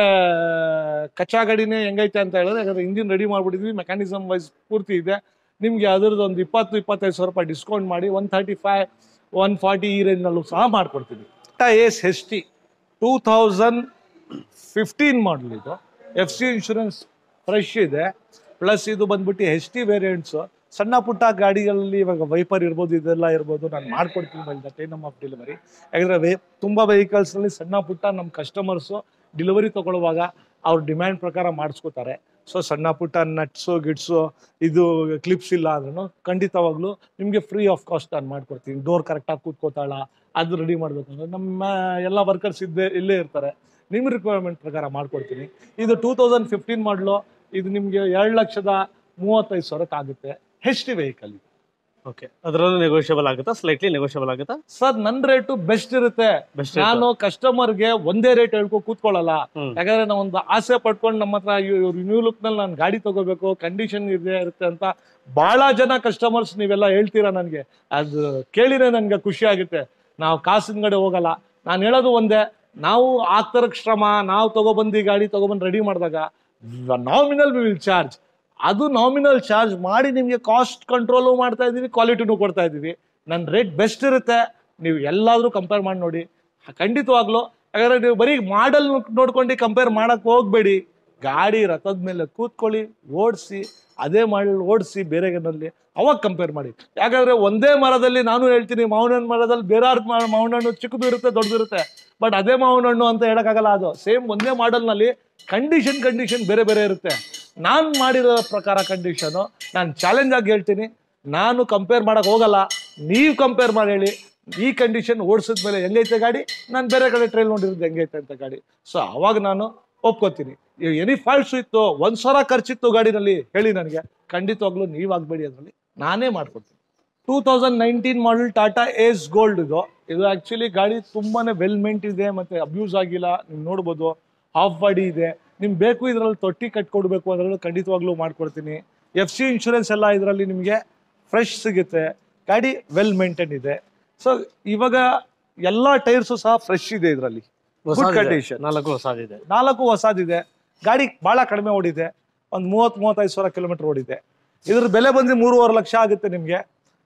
ಕಚ್ಚಾ ಗಾಡಿನೇ ಹೆಂಗೈತೆ ಅಂತ ಹೇಳಿದ್ರೆ ಯಾಕಂದ್ರೆ ಇಂಜಿನ್ ರೆಡಿ ಮಾಡ್ಬಿಟ್ಟಿದ್ವಿ ಮೆಕ್ಯಾನಿಸಮ್ ವೈಸ್ ಪೂರ್ತಿ ಇದೆ ನಿಮ್ಗೆ ಅದ್ರದ್ದು ಒಂದು ಇಪ್ಪತ್ತು ಇಪ್ಪತ್ತೈದು ಸಾವಿರ ರೂಪಾಯಿ ಡಿಸ್ಕೌಂಟ್ ಮಾಡಿ one thirty five one forty ಈ ರೇಂಜ್ನಲ್ಲೂ ಸಹ ಮಾಡ್ಕೊಡ್ತೀವಿ Tata Ace S T two thousand fifteen model ಇದು ಎಫ್ ಸಿ ಇನ್ಶೂರೆನ್ಸ್ ಫ್ರೆಶ್ ಇದೆ ಪ್ಲಸ್ ಇದು ಬಂದ್ಬಿಟ್ಟು ಎಚ್ ಟಿ ವೇರಿಯಂಟ್ಸ್ ಸಣ್ಣ ಪುಟ್ಟ ಗಾಡಿಗಳಲ್ಲಿ ಇವಾಗ ವೈಪರ್ ಇರ್ಬೋದು ಇದೆಲ್ಲ ಇರ್ಬೋದು ನಾನು ಮಾಡ್ಕೊಡ್ತೀನಿ by the time of delivery ಯಾಕಂದ್ರೆ ವೇ ತುಂಬ ವೆಹಿಕಲ್ಸ್ನಲ್ಲಿ ಸಣ್ಣ ಪುಟ್ಟ ನಮ್ಮ ಕಸ್ಟಮರ್ಸು ಡೆಲಿವರಿ ತಗೊಳ್ಳುವಾಗ ಅವ್ರ ಡಿಮ್ಯಾಂಡ್ ಪ್ರಕಾರ ಮಾಡಿಸ್ಕೋತಾರೆ ಸೊ ಸಣ್ಣ ಪುಟ್ಟ ನಟ್ಸು ಗಿಟ್ಸು ಇದು ಕ್ಲಿಪ್ಸ್ ಇಲ್ಲ ಅಂದ್ರೂ ಖಂಡಿತವಾಗ್ಲೂ ನಿಮಗೆ ಫ್ರೀ ಆಫ್ ಕಾಸ್ಟ್ ನಾನು ಮಾಡ್ಕೊಡ್ತೀನಿ ಡೋರ್ ಕರೆಕ್ಟಾಗಿ ಕೂತ್ಕೋತಾಳ ಅದು ರೆಡಿ ಮಾಡಬೇಕು ಅಂದ್ರೆ ನಮ್ಮ ಎಲ್ಲ ವರ್ಕರ್ಸ್ ಇದ್ದೇ ಇಲ್ಲೇ ಇರ್ತಾರೆ ನಿಮ್ಮ ರಿಕ್ವೈರ್ಮೆಂಟ್ ಪ್ರಕಾರ ಮಾಡ್ಕೊಡ್ತೀನಿ ಇದು ಟೂ ತೌಸಂಡ್ ಫಿಫ್ಟೀನ್ ಮಾಡಲು ಇದು ನಿಮಗೆ ಎರಡು ಲಕ್ಷದ ಮೂವತ್ತೈದು ಸಾವಿರಕ್ಕೆ ಆಗುತ್ತೆ ಹೆಚ್ ಟಿ ವೆಹಿಕಲ್ ಇದು ಓಕೆ ಅದರಲ್ಲೂ ನೆಗೋಷಿಯಬಲ್ ಆಗುತ್ತಾ ಸ್ಲೈಟ್ಲಿ ನೆಗೋಷಿಯಬಲ್ ಆಗುತ್ತಾ ಸರ್ ನನ್ನ ರೇಟು ಬೆಸ್ಟ್ ಇರುತ್ತೆ ಬೆಸ್ಟ್ ನಾನು ಕಸ್ಟಮರ್ಗೆ ಒಂದೇ ರೇಟ್ ಹೇಳ್ಕೊ ಕೂತ್ಕೊಳ್ಳಲ್ಲ ಹ್ಮ್. ಯಾಕಂದ್ರೆ ನಾವು ಒಂದು ಆಸೆ ಪಡ್ಕೊಂಡು ನಮ್ಮ ಹತ್ರ ನ್ಯೂ ಲುಕ್ ನಲ್ಲಿ ನಾನು ಗಾಡಿ ತಗೋಬೇಕು ಕಂಡೀಷನ್ ಇದೆ ಇರುತ್ತೆ ಅಂತ ಬಹಳ ಜನ ಕಸ್ಟಮರ್ಸ್ ನೀವೆಲ್ಲ ಹೇಳ್ತೀರಾ ನನಗೆ ಅದು ಕೇಳಿದ್ರೆ ನನ್ಗೆ ಖುಷಿ ಆಗುತ್ತೆ ನಾವು ಕಾಸಿನ ಕಡೆ ಹೋಗಲ್ಲ ನಾನು ಹೇಳೋದು ಒಂದೇ ನಾವು ಆಗ್ತರಕ್ ಶ್ರಮ ನಾವು ತಗೊಬಂದು ಈ ಗಾಡಿ ತಗೊಬಂದು ರೆಡಿ ಮಾಡಿದಾಗ ನಾಮಿನಲ್ ವಿ ವಿಲ್ ಚಾರ್ಜ್ ಅದು ನಾಮಿನಲ್ ಚಾರ್ಜ್ ಮಾಡಿ ನಿಮಗೆ ಕಾಸ್ಟ್ ಕಂಟ್ರೋಲು ಮಾಡ್ತಾ ಇದೀವಿ ಕ್ವಾಲಿಟಿನೂ ಕೊಡ್ತಾ ಇದೀವಿ ನನ್ನ ರೇಟ್ ಬೆಸ್ಟ್ ಇರುತ್ತೆ ನೀವು ಎಲ್ಲಾದ್ರೂ ಕಂಪೇರ್ ಮಾಡಿ ನೋಡಿ ಖಂಡಿತವಾಗ್ಲೂ ಯಾಕಂದ್ರೆ ನೀವು ಬರೀ ಮಾಡಲ್ ನೋಡ್ಕೊಂಡು ಕಂಪೇರ್ ಮಾಡಕ್ ಹೋಗ್ಬೇಡಿ ಗಾಡಿ ರಥದ ಮೇಲೆ ಕೂತ್ಕೊಳ್ಳಿ ಓಡಿಸಿ ಅದೇ ಮಾಡಲ್ ಓಡಿಸಿ ಬೇರೆ ಗನ್ನಲ್ಲಿ ಅವಾಗ ಕಂಪೇರ್ ಮಾಡಿ ಯಾಕಂದ್ರೆ ಒಂದೇ ಮರದಲ್ಲಿ ನಾನು ಹೇಳ್ತೀನಿ ಮಾವಿನ ಹಣ್ಣು ಮರದಲ್ಲಿ ಬೇರೆ ಮಾವಿನ ಹಣ್ಣು ಚಿಕ್ಕದು ಇರುತ್ತೆ ದೊಡ್ಡದಿರುತ್ತೆ ಬಟ್ ಅದೇ ಮಾವಿನ ಹಣ್ಣು ಅಂತ ಹೇಳಕ್ಕಾಗಲ್ಲ ಅದು ಸೇಮ್ ಒಂದೇ ಮಾಡಲ್ನಲ್ಲಿ ಕಂಡೀಷನ್ ಕಂಡೀಷನ್ ಬೇರೆ ಬೇರೆ ಇರುತ್ತೆ ನಾನು ಮಾಡಿರೋ ಪ್ರಕಾರ ಕಂಡೀಷನು ನಾನು ಚಾಲೆಂಜ್ ಆಗಿ ಹೇಳ್ತೀನಿ ನಾನು ಕಂಪೇರ್ ಮಾಡಕ್ ಹೋಗಲ್ಲ ನೀವು ಕಂಪೇರ್ ಮಾಡಿ ಹೇಳಿ ಈ ಕಂಡೀಷನ್ ಓಡಿಸಿದ ಮೇಲೆ ಹೆಂಗೈತೆ ಗಾಡಿ ನಾನು ಬೇರೆ ಕಡೆ ಟ್ರೈಲ್ ನೋಡಿರೋದು ಹೆಂಗೈತೆ ಅಂತ ಗಾಡಿ ಸೊ ಅವಾಗ ನಾನು ಒಪ್ಕೋತೀನಿ ಎನಿ ಫಾಲ್ಟ್ಸ್ ಇತ್ತು ಒಂದ್ ಸಾವಿರ ಖರ್ಚಿತ್ತು ಗಾಡಿನಲ್ಲಿ ಹೇಳಿ ನನಗೆ ಖಂಡಿತವಾಗ್ಲೂ ನೀವು ಆಗ್ಬೇಡಿ ಅದರಲ್ಲಿ ನಾನೇ ಮಾಡ್ಕೊಡ್ತೀನಿ two thousand nineteen model Tata Ace Gold ಇದು ಇದು ಆಕ್ಚುಲಿ ಗಾಡಿ ತುಂಬಾನೇ ವೆಲ್ ಮೆಂಟ್ ಇದೆ ಮತ್ತೆ ಅಬ್ಯೂಸ್ ಆಗಿಲ್ಲ ನೀವು ನೋಡ್ಬೋದು ಹಾಫ್ ಬಾಡಿ ಇದೆ ನಿಮ್ಗೆ ಬೇಕು ಇದರಲ್ಲಿ ತೊಟ್ಟಿ ಕಟ್ಕೊಡ್ಬೇಕು ಅದರಲ್ಲೂ ಖಂಡಿತವಾಗ್ಲೂ ಮಾಡ್ಕೊಡ್ತೀನಿ ಎಫ್ ಸಿ ಇನ್ಶೂರೆನ್ಸ್ ಎಲ್ಲ ಇದರಲ್ಲಿ ನಿಮಗೆ ಫ್ರೆಶ್ ಸಿಗುತ್ತೆ ಗಾಡಿ ವೆಲ್ ಮೇಂಟೈನ್ ಇದೆ ಸೊ ಇವಾಗ ಎಲ್ಲ ಟೈರ್ಸು ಸಹ ಫ್ರೆಶ್ ಇದೆ ಇದರಲ್ಲಿ ಗುಡ್ ಕಂಡೀಷನ್ ನಾಲ್ಕು ಹೊಸದಿದೆ ನಾಲ್ಕು ಹೊಸದಿದೆ ಗಾಡಿ ಬಹಳ ಕಡಿಮೆ ಓಡಿದೆ ಒಂದು ಮೂವತ್ತ್ ಮೂವತ್ತೈದು ಸಾವಿರ ಕಿಲೋಮೀಟರ್ ಓಡಿದೆ ಇದ್ರ ಬೆಲೆ ಬಂದು ಮೂರುವರೆ ಲಕ್ಷ ಆಗುತ್ತೆ ನಿಮಗೆ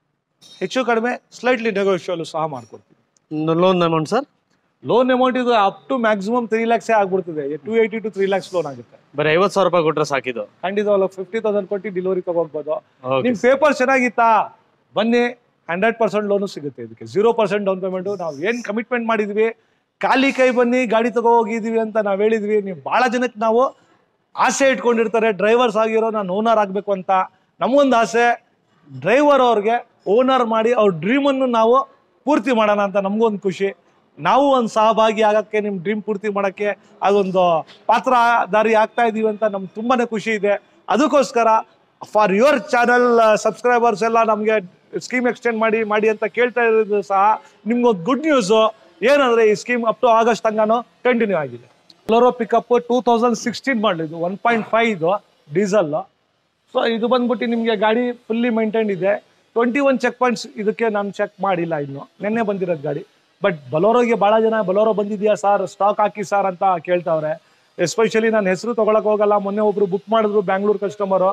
ಹೆಚ್ಚು ಕಡಿಮೆ ಸ್ಲೈಟ್ಲಿ ನೆಗೋಷಿಯಲ್ ಸಹ ಮಾಡ್ಕೊಡ್ತೀವಿ loan amount sir loan amount ಇದು ಅಪ್ ಟು ಮ್ಯಾಕ್ಸಿಮಮ್ ತ್ರೀ ಲ್ಯಾಕ್ಸೇ ಆಗ್ಬಿಡ್ತದೆ two eighty to three lakhs loan ಆಗುತ್ತೆ ಬರೀ ಐವತ್ತು ಸಾವಿರ ರೂಪಾಯಿ ಕೊಟ್ರೆ ಸಾಕಿದ್ದು ಖಂಡಿತವಾಗ್ಲೂ ಫಿಫ್ಟಿ ತೌಸಂಡ್ ಕೊಟ್ಟು ಡೆಲಿವರಿ ತಗೋಬಹುದು ಓಕೆ ನಿಮ್ ಪೇಪರ್ ಚೆನ್ನಾಗಿತ್ತಾ ಬನ್ನಿ ಹಂಡ್ರೆಡ್ ಪರ್ಸೆಂಟ್ ಲೋನು ಸಿಗುತ್ತೆ ಇದಕ್ಕೆ ಜೀರೋ ಪರ್ಸೆಂಟ್ ಡೌನ್ ಪೇಮೆಂಟ್ ನಾವು ಏನ್ ಕಮಿಟ್ಮೆಂಟ್ ಮಾಡಿದ್ವಿ ಖಾಲಿ ಕೈ ಬನ್ನಿ ಗಾಡಿ ತಗೋ ಹೋಗಿದೀವಿ ಅಂತ ನಾವು ಹೇಳಿದ್ವಿ ನೀವು ಬಹಳ ಜನಕ್ಕೆ ನಾವು ಆಸೆ ಇಟ್ಕೊಂಡಿರ್ತಾರೆ ಡ್ರೈವರ್ಸ್ ಆಗಿರೋ ನಾನು ಓನರ್ ಆಗ್ಬೇಕು ಅಂತ ನಮಗೊಂದು ಆಸೆ ಡ್ರೈವರ್ ಅವ್ರಿಗೆ ಓನರ್ ಮಾಡಿ ಅವ್ರ ಡ್ರೀಮನ್ನು ನಾವು ಪೂರ್ತಿ ಮಾಡೋಣ ಅಂತ ನಮಗೂ ಒಂದು ಖುಷಿ ನಾವು ಒಂದು ಸಹಭಾಗಿ ಆಗಕ್ಕೆ ನಿಮ್ಮ ಡ್ರೀಮ್ ಪೂರ್ತಿ ಮಾಡೋಕ್ಕೆ ಅದೊಂದು ಪಾತ್ರಧಾರಿ ಆಗ್ತಾ ಇದೀವಿ ಅಂತ ನಮ್ಗೆ ತುಂಬಾನೇ ಖುಷಿ ಇದೆ ಅದಕ್ಕೋಸ್ಕರ ಫಾರ್ ಯುವರ್ ಚಾನಲ್ ಸಬ್ಸ್ಕ್ರೈಬರ್ಸ್ ಎಲ್ಲ ನಮಗೆ ಸ್ಕೀಮ್ ಎಕ್ಸ್ಟೆಂಡ್ ಮಾಡಿ ಮಾಡಿ ಅಂತ ಕೇಳ್ತಾ ಇರೋದು ಸಹ ನಿಮ್ಗೊಂದು ಗುಡ್ ನ್ಯೂಸು ಏನಂದ್ರೆ ಈ ಸ್ಕೀಮ್ ಅಪ್ ಟು ಆಗಸ್ಟ್ ತನಕನೂ ಕಂಟಿನ್ಯೂ ಆಗಿದೆ Bolero pickup two thousand sixteen ಮಾಡಲಿದ್ದು ಒನ್ ಪಾಯಿಂಟ್ ಫೈವ್ ಇದು ಡೀಸೆಲ್ ಸೊ ಇದು ಬಂದ್ಬಿಟ್ಟು ನಿಮಗೆ ಗಾಡಿ ಫುಲ್ಲಿ ಮೈಂಟೈನ್ ಇದೆ ಟ್ವೆಂಟಿ ಒನ್ ಚೆಕ್ ಪಾಯಿಂಟ್ಸ್ ಇದಕ್ಕೆ ನಾನು ಚೆಕ್ ಮಾಡಿಲ್ಲ ಇನ್ನು ನಿನ್ನೆ ಬಂದಿರೋದು ಗಾಡಿ ಬಟ್ ಬಲೋರೋಗೆ ಭಾಳ ಜನ ಬಲೋರೋ ಬಂದಿದೆಯಾ ಸರ್ ಸ್ಟಾಕ್ ಹಾಕಿ ಸರ್ ಅಂತ ಕೇಳ್ತಾವ್ರೆ ಎಸ್ಪೆಷಲಿ ನಾನು ಹೆಸರು ತೊಗೊಳಕ್ ಹೋಗಲ್ಲ ಮೊನ್ನೆ ಒಬ್ರು ಬುಕ್ ಮಾಡಿದ್ರು ಬ್ಯಾಂಗ್ಳೂರ್ ಕಸ್ಟಮರು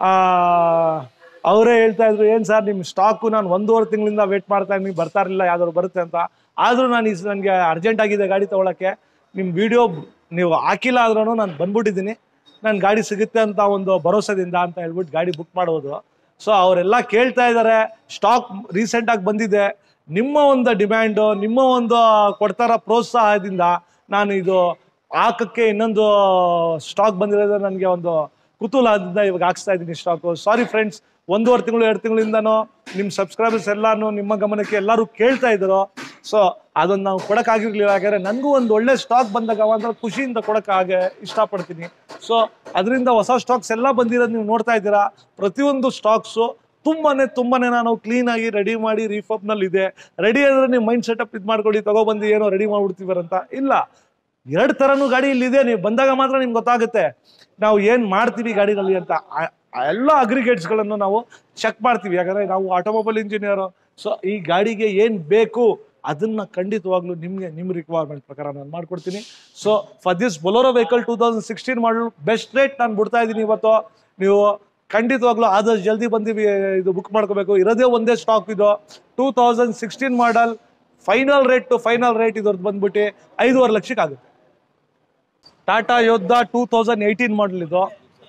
ಅವರೇ ಹೇಳ್ತಾ ಇದ್ರು ಏನು ಸರ್ ನಿಮ್ಮ ಸ್ಟಾಕು ನಾನು ಒಂದೂವರೆ ತಿಂಗಳಿಂದ ವೇಟ್ ಮಾಡ್ತಾ ಇದ್ದೀನಿ ಬರ್ತಾ ಇರಲಿಲ್ಲ ಯಾವ್ದಾದ್ರು ಬರುತ್ತೆ ಅಂತ ಆದರೂ ನಾನು ಈ ನನಗೆ ಅರ್ಜೆಂಟ್ ಆಗಿದೆ ಗಾಡಿ ತೊಗೊಳಕ್ಕೆ ನಿಮ್ಮ ವಿಡಿಯೋ ನೀವು ಹಾಕಿಲ್ಲ ಆದ್ರೂ ನಾನು ಬಂದ್ಬಿಟ್ಟಿದ್ದೀನಿ ನನ್ನ ಗಾಡಿ ಸಿಗುತ್ತೆ ಅಂತ ಒಂದು ಭರೋಸೆದಿಂದ ಅಂತ ಹೇಳ್ಬಿಟ್ಟು ಗಾಡಿ ಬುಕ್ ಮಾಡೋದು ಸೊ ಅವರೆಲ್ಲ ಕೇಳ್ತಾ ಇದ್ದಾರೆ ಸ್ಟಾಕ್ ರೀಸೆಂಟಾಗಿ ಬಂದಿದೆ ನಿಮ್ಮ ಒಂದು ಡಿಮ್ಯಾಂಡು ನಿಮ್ಮ ಒಂದು ಕೊಡ್ತಾರ ಪ್ರೋತ್ಸಾಹದಿಂದ ನಾನು ಇದು ಹಾಕಕ್ಕೆ ಇನ್ನೊಂದು ಸ್ಟಾಕ್ ಬಂದಿರೋದು ನನಗೆ ಒಂದು ಕುತೂಹಲದಿಂದ ಇವಾಗ ಹಾಕ್ಸ್ತಾ ಇದ್ದೀನಿ ಸ್ಟಾಕು ಸಾರಿ ಫ್ರೆಂಡ್ಸ್ ಒಂದೂವರೆ ತಿಂಗಳು ಎರಡು ತಿಂಗಳಿಂದನೂ ನಿಮ್ಮ ಸಬ್ಸ್ಕ್ರೈಬರ್ಸ್ ಎಲ್ಲಾನು ನಿಮ್ಮ ಗಮನಕ್ಕೆ ಎಲ್ಲರೂ ಕೇಳ್ತಾ ಇದ್ರು ಸೊ ಅದನ್ನು ನಾವು ಕೊಡೋಕ್ಕಾಗಿರ್ಲಿಲ್ಲ ಯಾಕಂದರೆ ನನಗೂ ಒಂದು ಒಳ್ಳೆ ಸ್ಟಾಕ್ ಬಂದಾಗ ಮಾತ್ರ ಖುಷಿಯಿಂದ ಕೊಡೋಕ್ಕಾಗೆ ಇಷ್ಟಪಡ್ತೀನಿ ಸೊ ಅದರಿಂದ ಹೊಸ ಸ್ಟಾಕ್ಸ್ ಎಲ್ಲ ಬಂದಿರೋದು ನೀವು ನೋಡ್ತಾ ಇದ್ದೀರಾ ಪ್ರತಿಯೊಂದು ಸ್ಟಾಕ್ಸು ತುಂಬಾನೇ ತುಂಬಾನೇ ನಾನು ಕ್ಲೀನಾಗಿ ರೆಡಿ ಮಾಡಿ ರೀಫಬ್ನಲ್ಲಿ ಇದೆ ರೆಡಿ ಅಂದ್ರೆ ನೀವು ಮೈಂಡ್ ಸೆಟಪ್ ಇದು ಮಾಡ್ಕೊಳ್ಳಿ ತಗೊಬಂದು ಏನೋ ರೆಡಿ ಮಾಡ್ಬಿಡ್ತೀವರಂತ ಇಲ್ಲ ಎರಡು ಥರನೂ ಗಾಡಿ ಇಲ್ಲಿದೆ ನೀವು ಬಂದಾಗ ಮಾತ್ರ ನಿಮ್ಗೆ ಗೊತ್ತಾಗುತ್ತೆ ನಾವು ಏನು ಮಾಡ್ತೀವಿ ಗಾಡಿನಲ್ಲಿ ಅಂತ ಆ- ಆ ಎಲ್ಲ ಅಗ್ರಿಗೇಟ್ಸ್ಗಳನ್ನು ನಾವು ಚೆಕ್ ಮಾಡ್ತೀವಿ ಯಾಕಂದರೆ ನಾವು ಆಟೋಮೊಬೈಲ್ ಇಂಜಿನಿಯರು ಸೊ ಈ ಗಾಡಿಗೆ ಏನು ಬೇಕು ಅದನ್ನ ಖಂಡಿತವಾಗ್ಲೂ ನಿಮಗೆ ನಿಮ್ಮ ರಿಕ್ವೈರ್ಮೆಂಟ್ ಪ್ರಕಾರ ನಾನು ಮಾಡ್ಕೊಡ್ತೀನಿ so for this Bolero vehicle two thousand sixteen model best rate ನಾನು ಬಿಡ್ತಾ ಇದ್ದೀನಿ ಇವತ್ತು ನೀವು ಖಂಡಿತವಾಗ್ಲೂ ಆದಷ್ಟು ಜಲ್ದಿ ಬಂದು ಇದು ಬುಕ್ ಮಾಡ್ಕೋಬೇಕು ಇರೋದೇ ಒಂದೇ ಸ್ಟಾಕ್ ಇದು two thousand sixteen model final rate to final rate ಇದ್ರದ್ದು ಬಂದ್ಬಿಟ್ಟು ಐದೂವರೆ ಲಕ್ಷಕ್ಕೆ ಆಗುತ್ತೆ Tata Yodha two thousand eighteen model ಇದು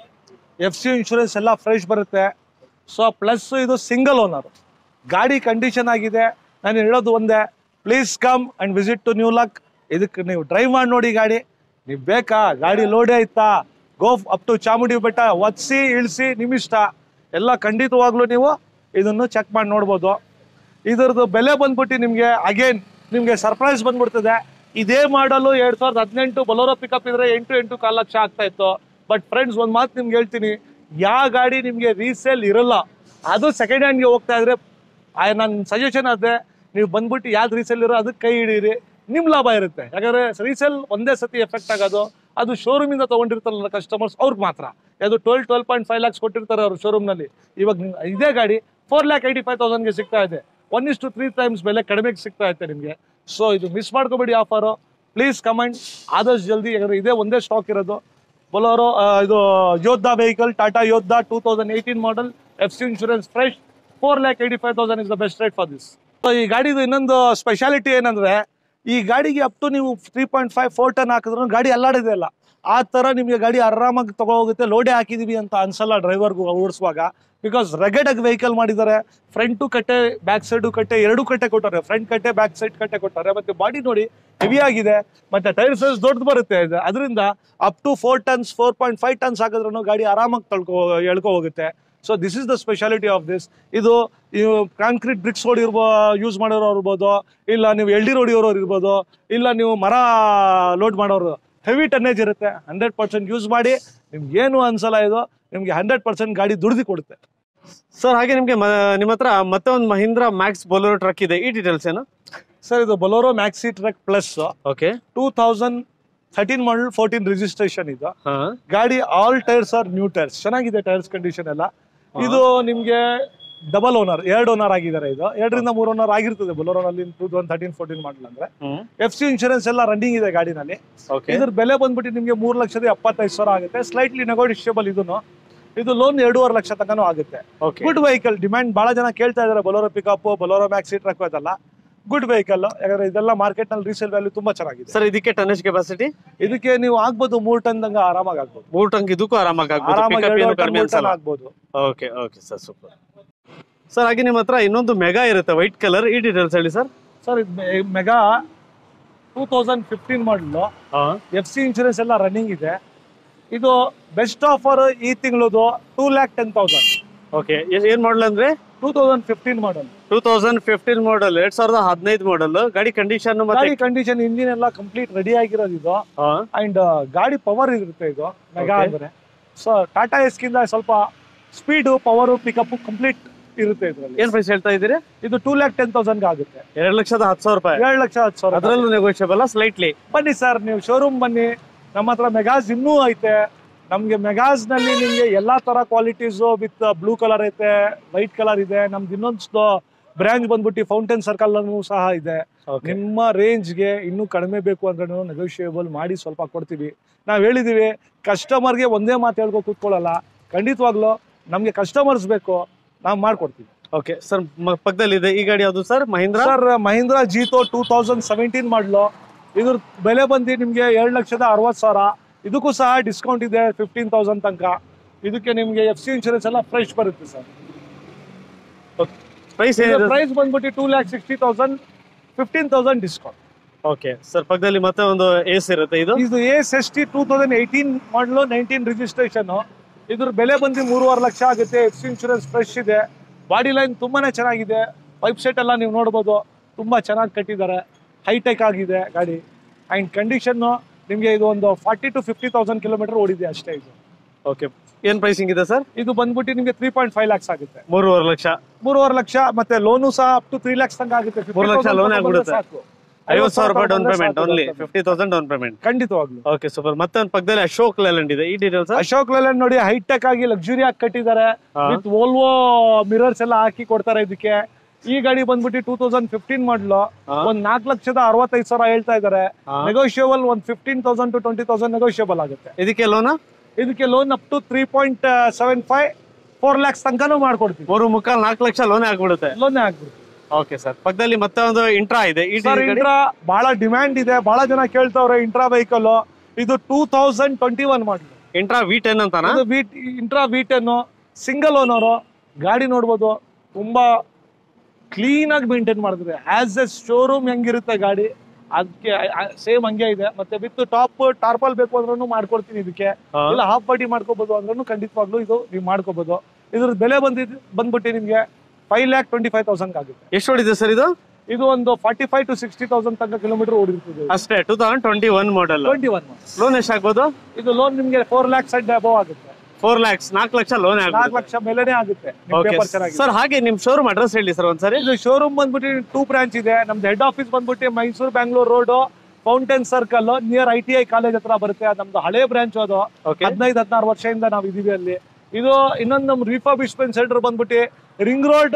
ಎಫ್ ಸಿ ಇನ್ಶೂರೆನ್ಸ್ ಎಲ್ಲ ಫ್ರೆಶ್ ಬರುತ್ತೆ ಸೊ ಪ್ಲಸ್ ಇದು ಸಿಂಗಲ್ ಓನರ್ ಗಾಡಿ ಕಂಡೀಷನ್ ಆಗಿದೆ ನಾನು ಹೇಳೋದು ಒಂದೇ please come and visit to new luck ಇದಕ್ಕೆ ನೀವು ಡ್ರೈವ್ ಮಾಡಿ ನೋಡಿ ಗಾಡಿ ನೀವು ಬೇಕಾ ಗಾಡಿ ಲೋಡೇ ಆಯ್ತಾ ಗೋ ಅಪ್ ಟು ಚಾಮುಂಡಿ ಬೆಟ್ಟ ಒತ್ಸಿ ಇಳಿಸಿ ನಿಮ್ಮಿಷ್ಟ ಎಲ್ಲ ಖಂಡಿತವಾಗ್ಲೂ ನೀವು ಇದನ್ನು ಚೆಕ್ ಮಾಡಿ ನೋಡ್ಬೋದು ಇದ್ರದ್ದು ಬೆಲೆ ಬಂದ್ಬಿಟ್ಟು ನಿಮಗೆ ಅಗೇನ್ ನಿಮಗೆ ಸರ್ಪ್ರೈಸ್ ಬಂದ್ಬಿಡ್ತದೆ ಇದೇ ಮಾಡಲು ಎರಡ್ ಸಾವಿರದ ಹದಿನೆಂಟು ಬಲೋರೋ ಪಿಕಪ್ ಇದ್ರೆ ಎಂಟು ಎಂಟು ಕಾಲು ಲಕ್ಷ ಆಗ್ತಾ ಇತ್ತು ಬಟ್ ಫ್ರೆಂಡ್ಸ್ ಒಂದು ಮಾತು ನಿಮ್ಗೆ ಹೇಳ್ತೀನಿ ಯಾವ ಗಾಡಿ ನಿಮಗೆ ರೀಸೇಲ್ ಇರಲ್ಲ ಅದು ಸೆಕೆಂಡ್ ಹ್ಯಾಂಡ್ಗೆ ಹೋಗ್ತಾ ಇದ್ರೆ ನನ್ನ ಸಜೆಷನ್ ಅದೇ ನೀವು ಬಂದ್ಬಿಟ್ಟು ಯಾವ್ದು ರೀಸೇಲ್ ಇರೋ ಅದಕ್ಕೆ ಕೈ ಹಿಡೀರಿ ನಿಮ್ ಲಾಭ ಇರುತ್ತೆ ಯಾಕಂದ್ರೆ ರೀಸೇಲ್ ಒಂದೇ ಸತಿ ಎಫೆಕ್ಟ್ ಆಗೋದು ಅದು ಶೋರೂಮ್ ಇಂದ ತಗೊಂಡಿರ್ತಾರಲ್ಲ ಕಸ್ಟಮರ್ಸ್ ಅವ್ರಿಗೆ ಮಾತ್ರ ಅದು twelve twelve point five lakhs ಕೊಟ್ಟಿರ್ತಾರೆ ಅವ್ರು ಶೋರೂಮ್ ನಲ್ಲಿ ಇವಾಗ ನಿಮ್- ಇದೇ ಗಾಡಿ ಫೋರ್ ಲ್ಯಾಕ್ ಏಯ್ಟಿ ಫೈವ್ ತೌಸಂಡ್ಗೆ ಸಿಗ್ತಾ ಇದೆ one is to three times ಬೆಲೆ ಕಡಿಮೆಗೆ ಸಿಗ್ತಾ ಇದೆ ನಿಮಗೆ ಸೊ ಇದು ಮಿಸ್ ಮಾಡ್ಕೋಬೇಡಿ ಆಫರು ಪ್ಲೀಸ್ ಕಮೆಂಟ್ ಆದಷ್ಟು ಜಲ್ದಿ ಯಾಕಂದ್ರೆ ಇದೇ ಒಂದೇ ಸ್ಟಾಕ್ ಇರೋದು ಬೊಲೋರೋ ಇದು ಯೋಧ vehicle Tata Yodha two thousand eighteen model F C insurance fresh four lakh eighty five thousand is the best rate for this ಈ ಗಾಡಿದು ಇನ್ನೊಂದು ಸ್ಪೆಷಾಲಿಟಿ ಏನಂದ್ರೆ ಈ ಗಾಡಿಗೆ ಅಪ್ ಟು ನೀವು three point five four ton ಹಾಕಿದ್ರು ಗಾಡಿ ಅಲ್ಲಾಡಿದೆ ಇಲ್ಲ ಆ ತರ ನಿಮಗೆ ಗಾಡಿ ಆರಾಮಾಗಿ ತಗೋ ಹೋಗುತ್ತೆ ಲೋಡೇ ಹಾಕಿದೀವಿ ಅಂತ ಅನ್ಸಲ್ಲ ಡ್ರೈವರ್ಗೂ ಓಡಿಸುವಾಗ ಬಿಕಾಸ್ ರೆಗೆಡ್ ಆಗಿ ವೆಹಿಕಲ್ ಮಾಡಿದ್ದಾರೆ ಫ್ರಂಟು ಕಟ್ಟೆ ಬ್ಯಾಕ್ ಸೈಡು ಕಟ್ಟೆ ಎರಡು ಕಟ್ಟೆ ಕೊಟ್ಟಾರೆ ಫ್ರಂಟ್ ಕಟ್ಟೆ ಬ್ಯಾಕ್ ಸೈಡ್ ಕಟ್ಟೆ ಕೊಟ್ಟಾರೆ ಮತ್ತೆ ಬಾಡಿ ನೋಡಿ ಹೆವಿ ಆಗಿದೆ ಮತ್ತೆ ಟೈರ್ ಸೈಜ್ ದೊಡ್ಡದು ಬರುತ್ತೆ ಇದು ಅದರಿಂದ up to four tons four point five tons ಹಾಕಿದ್ರು ಗಾಡಿ ಆರಾಮಾಗಿ ತಳ್ಕೊ ಎಳ್ಕೊ ಹೋಗುತ್ತೆ so this is the speciality of this ಇದು ನೀವು ಕಾಂಕ್ರೀಟ್ ಬ್ರಿಕ್ಸ್ ರೋಡ್ ಇರ್ಬೋ ಯೂಸ್ ಮಾಡೋರು ಇರ್ಬೋದು ಇಲ್ಲ ನೀವು ಎಲ್ ಡಿ ರೋಡ್ ಇರೋರು ಇರ್ಬೋದು ಇಲ್ಲ ನೀವು ಮರ ಲೋಡ್ ಮಾಡೋರು ಹೆವಿ ಟನ್ನೇಜ್ ಇರುತ್ತೆ ಹಂಡ್ರೆಡ್ ಪರ್ಸೆಂಟ್ ಯೂಸ್ ಮಾಡಿ ನಿಮ್ಗೆ ಏನು ಅನ್ಸಲ್ಲ ಇದು ನಿಮ್ಗೆ ಹಂಡ್ರೆಡ್ ಪರ್ಸೆಂಟ್ ಗಾಡಿ ದುಡ್ದು ಕೊಡುತ್ತೆ ಸರ್ ಹಾಗೆ ನಿಮ್ಗೆ ಮ- ನಿಮ್ಮ ಹತ್ರ ಮತ್ತೆ ಒಂದು ಮಹೀಂದ್ರ ಮ್ಯಾಕ್ಸ್ ಬೋಲರೋ ಟ್ರಕ್ ಇದೆ ಈ ಡೀಟೇಲ್ಸ್ ಏನು ಸರ್ ಇದು Bolero maxi truck plus okay two thousand thirteen model fourteen registration ಇದು ಹಾ ಗಾಡಿ all tyres are new tyres ಚೆನ್ನಾಗಿದೆ ಟೈರ್ಸ್ ಕಂಡೀಷನ್ ಎಲ್ಲ ಇದು ನಿಮ್ಗೆ ಡಬಲ್ ಓನರ್ ಎರಡು ಓನರ್ ಆಗಿದ್ದಾರೆ ಇದು ಎರಡರಿಂದ ಮೂರು ಓನರ್ ಆಗಿರ್ತದೆ ಬೊಲೋರೋನಲ್ಲಿ two thousand thirteen fourteen model ಅಂದ್ರೆ ಹ್ಮ್ ಎಫ್ ಸಿ ಇನ್ಶೂರೆನ್ಸ್ ಎಲ್ಲ ರನ್ನಿಂಗ್ ಇದೆ ಗಾಡಿನಲ್ಲಿ ಓಕೆ ಇದ್ರ ಬೆಲೆ ಬಂದ್ಬಿಟ್ಟು ನಿಮಗೆ ಮೂರು ಲಕ್ಷದ ಎಪ್ಪತ್ತೈದು ಸಾವಿರ ಆಗುತ್ತೆ ಸ್ಲೈಟ್ಲಿ ನೆಗೋಷಿಯಬಲ್ ಇದನ್ನು ಇದು ಲೋನ್ ಎರಡೂವರೆ ಲಕ್ಷ ತನಕನೂ ಆಗುತ್ತೆ ಓಕೆ ಗುಡ್ ವೆಹಿಕಲ್ ಡಿಮ್ಯಾಂಡ್ ಬಹಳ ಜನ ಕೇಳ್ತಾ ಇದ್ದಾರೆ Bolero pickup Bolero maxi truck ಅದೆಲ್ಲ ಗುಡ್ ವೆಹಿಕಲ್ ಯಾಕಂದ್ರೆ ಇದೆಲ್ಲ ಮಾರ್ಕೆಟ್ ನಲ್ಲಿ ರೀಸೇಲ್ ವ್ಯಾಲ್ಯೂ ತುಂಬಾ ಚೆನ್ನಾಗಿದೆ ಸರ್ ಇದಕ್ಕೆ ಟನ್ನೇಜ್ ಕೆಪಾಸಿಟಿ ಇದಕ್ಕೆ ನೀವು ಆಗ್ಬೋದು ಮೂರ್ ಟನ್ ದಂಗ ಆರಾಮಾಗಿ ಆಗ್ಬೋದು ಮೂರ್ ಟಂಕ್ ಇದಕ್ಕೂ ಆರಾಮಾಗಿ ಆಗ್ಬೋದು ಆರಾಮಾಗಿ ಪಿಕಪ್ ಎರಡು ಏನು ಟನ್ ಕಡಿಮೆ ಮೂರ್ ಟನ್ ಅನ್ಸಲ್ಲ ಆಗ್ಬೋದು okay okay sir super sir ಹಾಗೆ ನಿಮ್ಮ ಹತ್ರ ಇನ್ನೊಂದು ಮೆಗಾ ಇರುತ್ತೆ ವೈಟ್ ಕಲರ್ ಈ ಡೀಟೇಲ್ಸ್ ಹೇಳಿ ಸರ್ ಸರ್ ಇದು mega two thousand fifteen model ಹಾ ಎಫ್ ಸಿ ಇನ್ಶೂರೆನ್ಸ್ ಎಲ್ಲ ರನ್ನಿಂಗ್ ಇದೆ ಇದು ಬೆಸ್ಟ್ ಆಫರ್ ಈ ತಿಂಗಳದು two lakh ten thousand okay ಏನ್ ಮಾಡಲ್ ಅಂದ್ರೆ two thousand fifteen model two thousand fifteen model ಎರಡ್ ಸಾವಿರದ ಹದಿನೈದು ಮಾಡಲ್ ಗಾಡಿ ಕಂಡೀಷನ್ ಮತ್ತೆ ಗಾಡಿ ಕಂಡೀಷನ್ ಇಂಜಿನ್ ಎಲ್ಲ ಕಂಪ್ಲೀಟ್ ರೆಡಿ ಆಗಿರೋದು ಇದು ಹಾ, ಅಂಡ್ ಗಾಡಿ ಪವರ್ ಇರುತ್ತೆ ಇದು ಮೆಗಾ Okay. ಅಂದ್ರೆ ಸೊ ಟಾಟಾ ಎಸ್ಕಿಂದ ಸ್ವಲ್ಪ ಸ್ಪೀಡು ಪವರು ಪಿಕಪ್ ಕಂಪ್ಲೀಟ್ ಇರುತ್ತೆ ಇದರಲ್ಲಿ ಏನ್ ಪ್ರೈಸ್ ಹೇಳ್ತಾ ಇದ್ದೀರಿ ಇದು ಟೂ ಲ್ಯಾಕ್ ಟೆನ್ ತೌಸಂಡ್ ಆಗುತ್ತೆ ಎರಡ್ ಲಕ್ಷದ ಹತ್ತು ಸಾವಿರ ರೂಪಾಯಿ ಏಳು ಲಕ್ಷ ಹತ್ತು ಸಾವಿರ ಅದರಲ್ಲೂ ನೆಗೋಷಿಯಬಲ್ ಸ್ಲೈಟ್ಲಿ ಬನ್ನಿ ಸರ್ ನೀವು ಶೋರೂಮ್ ಬನ್ನಿ ನಮ್ಮ ಹತ್ರ ಮೆಗಾಸ್ ಇನ್ನೂ ಐತೆ ನಮ್ಗೆ ಮೆಗಾಸ್ ನಲ್ಲಿ ನಿಮ್ಗೆ ಎಲ್ಲಾ ತರ ಕ್ವಾಲಿಟೀಸ್ ವಿತ್ ಬ್ಲೂ ಕಲರ್ ಐತೆ ವೈಟ್ ಕಲರ್ ಇದೆ ನಮ್ದು ಇನ್ನೊಂದು ಬ್ರಾಂಚ್ ಬಂದ್ಬಿಟ್ಟು ಫೌಂಟೇನ್ ಸರ್ಕಲ್ ಅನ್ನು ಸಹ ಇದೆ ನಿಮ್ಮ ರೇಂಜ್ಗೆ ಇನ್ನೂ ಕಡಿಮೆ ಬೇಕು ಅಂದ್ರೆ ನೆಗೋಷಿಯೇಬಲ್ ಮಾಡಿ ಸ್ವಲ್ಪ ಕೊಡ್ತೀವಿ ನಾವು ಹೇಳಿದೀವಿ ಕಸ್ಟಮರ್ಗೆ ಒಂದೇ ಮಾತು ಹೇಳ್ಕೊ ಕೂತ್ಕೊಳ್ಳಲ್ಲ ಖಂಡಿತವಾಗ್ಲೂ ನಮ್ಗೆ ಕಸ್ಟಮರ್ಸ್ ಬೇಕು ನಾವು ಮಾಡ್ಕೊಡ್ತೀವಿ ಓಕೆ ಸರ್ ಪಕ್ಕದಲ್ಲಿ ಇದೆ ಈ ಗಾಡಿ ಯಾವುದು sir Mahindra sir Mahindra Jeeto two thousand seventeen model ಇದ್ರ ಬೆಲೆ ಬಂದು ನಿಮಗೆ ಏಳು ಲಕ್ಷದ ಅರವತ್ತು ಸಾವಿರ ಇದಕ್ಕೂ ಸಹ ಡಿಸ್ಕೌಂಟ್ ಇದೆ ಫಿಫ್ಟೀನ್ ತೌಸಂಡ್ ತನಕ ಇದಕ್ಕೆ ನಿಮಗೆ ಎಫ್ ಸಿ ಇನ್ಶೂರೆನ್ಸ್ ಎಲ್ಲ ಫ್ರೆಶ್ ಬರುತ್ತೆ ಸರ್ ಪ್ರೈಸ್ ಏನಿದೆ ಪ್ರೈಸ್ ಬಂದ್ಬಿಟ್ಟು two lakh sixty thousand fifteen thousand discount okay sir ಪಕ್ಕದಲ್ಲಿ ಮತ್ತೆ ಒಂದು ಏಸ್ ಇರುತ್ತೆ ಇದು ಇದು S S T two thousand eighteen model nineteen registration ಇದ್ರ ಬೆಲೆ ಬಂದು ಮೂರುವರೆ ಲಕ್ಷ ಆಗುತ್ತೆ ಎಫ್ ಸಿ ಇನ್ಶೂರೆನ್ಸ್ ಫ್ರೆಶ್ ಇದೆ ಬಾಡಿ ಲೈನ್ ತುಂಬಾನೇ ಚೆನ್ನಾಗಿದೆ ಪೈಪ್ ಸೆಟ್ ಎಲ್ಲ ನೀವು ನೋಡ್ಬೋದು ತುಂಬಾ ಚೆನ್ನಾಗಿ ಕಟ್ಟಿದ್ದಾರೆ ಹೈಟೆಕ್ ಆಗಿದೆ ಗಾಡಿ ಅಂಡ್ ಕಂಡೀಷನ್ ನಿಮಗೆ ಇದು ಒಂದು forty to fifty thousand kilometre ಓಡಿದೆ ಅಷ್ಟೇ ಇದು ಓಕೆ ಏನ್ ಪ್ರೈಸಿಂಗ್ ಇದೆ ಸರ್ ಇದು ಬಂದ್ಬಿಟ್ಟು ನಿಮಗೆ ತ್ರೀ ಪಾಯಿಂಟ್ ಫೈವ್ ಲ್ಯಾಕ್ಸ್ ಆಗುತ್ತೆ ಮೂರುವರೆ ಲಕ್ಷ ಮೂರುವರೆ ಲಕ್ಷ ಮತ್ತೆ ಲೋನು ಸಹ ಅಪ್ ಟು ತ್ರೀ ಲ್ಯಾಕ್ಸ್ ತನಕ ಆಗುತ್ತೆ ಮೂರು ಲಕ್ಷ 50,000 loan ಆಗ್ಬಿಡುತ್ತೆ. ಸಾಕು ಐವತ್ತು ಸಾವಿರ ರೂಪಾಯಿ ಡೌನ್ ಬಂದ್ರೆ ಪೇಮೆಂಟ್ ಸಾಕು ಓನ್ಲಿ ಬರ್ತದೆ. ಫಿಫ್ಟಿ ತೌಸಂಡ್ ಡೌನ್ ಪೇಮೆಂಟ್ ಖಂಡಿತವಾಗ್ಲು ಓಕೆ ಸೂಪರ್ ಮತ್ತೆ ಒಂದು ಪಕ್ಕದಲ್ಲಿ ಅಶೋಕ್ ಲೇಲ್ಯಾಂಡ್ ಇದೆ ಈ ಡೀಟೇಲ್ಸ್ ಅಶೋಕ್ ಲೇಲ್ಯಾಂಡ್ ನೋಡಿ ಹೈಟೆಕ್ ಆಗಿ ಲಕ್ಸುರಿ ಆಗಿ ಕಟ್ಟಿದ್ದಾರೆ ಹಾ. ವಿತ್ ವೋಲ್ವೋ ಮಿರರ್ಸ್ ಎಲ್ಲ ಹಾಕಿ ಕೊಡ್ತಾರೆ ಇದಕ್ಕೆ ಈ ಗಾಡಿ ಬಂದ್ಬಿಟ್ಟು ಟೂ ತೌಸಂಡ್ ಫಿಫ್ಟೀನ್ ಮಾಡಲು ಹಾ. ಒಂದ್ ನಾಲ್ಕು ಲಕ್ಷದ ಅರವತ್ತೈದು ಸಾವಿರ ಹೇಳ್ತಾ ಇದ್ದಾರೆ ಹಾ. ನೆಗೋಷಿಯಬಲ್ ಒಂದ್ fifteen thousand to twenty thousand negotiable ಆಗುತ್ತೆ ಇದಕ್ಕೆ ಲೋನ್ ಇದಕ್ಕೆ loan up to three point seven five four lakhs ತನಕನೂ ಮಾಡ್ಕೊಡ್ತೀವಿ ಮೂರು ಮುಕ್ಕಾಲ್ ನಾಲ್ಕು ಲಕ್ಷ ಲೋನ್ ಆಗ್ಬಿಡುತ್ತೆ ಲೋನೇ ಆಗ್ಬಿಡ್ತೀವಿ ಓಕೆ ಸರ್ ಪಕ್ಕದಲ್ಲಿ ಮತ್ತೆ ಒಂದು ಇಂಟ್ರಾ ಇದೆ ಈ ಸರ್ ಇಂಟ್ರಾ ಬಹಳ ಡಿಮ್ಯಾಂಡ್ ಇದೆ ಬಹಳ ಜನ ಕೇಳ್ತಾವ್ರೆ ಇಂಟ್ರಾ ವೆಹಿಕಲ್ ಇದು two thousand twenty one model intra V ten ಅಂತಾನ ಇದು V intra V ten single owner ಗಾಡಿ ನೋಡ್ಬೋದು ತುಂಬಾ ಕ್ಲೀನ್ ಆಗಿ ಮೇಂಟೈನ್ ಮಾಡಿದ್ರೆ ಆಸ್ ಎ ಶೋರೂಮ್ ಹೆಂಗಿರುತ್ತೆ ಗಾಡಿ ಅದಕ್ಕೆ ಸೇಮ್ ಹಂಗೆ ಇದೆ ಮತ್ತೆ ವಿತ್ ಟಾಪ್ ಟಾರ್ಪಲ್ ಬೇಕು ಅಂದ್ರೂ ಮಾಡ್ಕೊಡ್ತೀನಿ ಇದಕ್ಕೆ ಹಾ. ಇಲ್ಲ ಹಾಫ್ ಬಾಡಿ ಮಾಡ್ಕೋಬಹುದು ಅಂದ್ರೂ ಖಂಡಿತವಾಗ್ಲೂ ಇದು ನೀವು ಮಾಡ್ಕೋಬಹುದು ಇದ್ರ ಬೆಲೆ ಬಂದಿದ್ದು ಬಂದ್ಬಿಟ್ಟು ನಿಮ್ಗೆ five lakh twenty five thousand ಆಗುತ್ತೆ ಎಷ್ಟು ಹೊಡಿದೆ ಸರ್ ಇದು ಇದು ಒಂದು forty five to sixty thousand ತನಕ ಕಿಲೋಮೀಟರ್ ಓಡಿರ್ತದೆ ಅಷ್ಟೇ two thousand twenty one model twenty one loan ಎಷ್ಟಾಗ್ಬೋದು ಇದು ಲೋನ್ ನಿಮ್ಗೆ ಫೋರ್ ಲ್ಯಾಕ್ಸ್ ಅಂಡ್ ಅಬವ್ ಆಗುತ್ತೆ ಫೋರ್ ಲ್ಯಾಕ್ಸ್ ನಾಲ್ಕು ಲಕ್ಷ ಲೋನ್ ನಾಲ್ಕು ಆಗ್ಬೋದು ಲಕ್ಷ ಮೇಲೆನೆ ಆಗುತ್ತೆ ಓಕೆ ಪೇಪರ್ ಚೆನ್ನಾಗಿದೆ ಸರ್ ಹಾಗೆ ನಿಮ್ ಶೋರೂಮ್ ಅಡ್ರೆಸ್ ಹೇಳಿ ಸರ್ ಒಂದ್ಸರಿ ಇದು ಶೋರೂಮ್ ಬಂದ್ಬಿಟ್ಟು ಟೂ ಬ್ರಾಂಚ್ ಇದೆ ನಮ್ದು ಹೆಡ್ ಆಫೀಸ್ ಬಂದ್ಬಿಟ್ಟು Mysuru Bangalore road fountain circle near I T I college ಹತ್ರ ಬರುತ್ತೆ ಅದು ನಮ್ದು ಹಳೆ ಬ್ರಾಂಚ್ ಅದು ಓಕೆ ಹದಿನೈದು ಹದಿನಾರು ವರ್ಷದಿಂದ ನಾವು ಇದೀವಿ ಅಲ್ಲಿ ಇದು ಇನ್ನೊಂದು ನಮ್ಮ ರಿಫರ್ಬಿಶ್ಮೆಂಟ್ ಸೆಂಟರ್ ಬಂದ್ಬಿಟ್ಟು ರಿಂಗ್ ರೋಡ್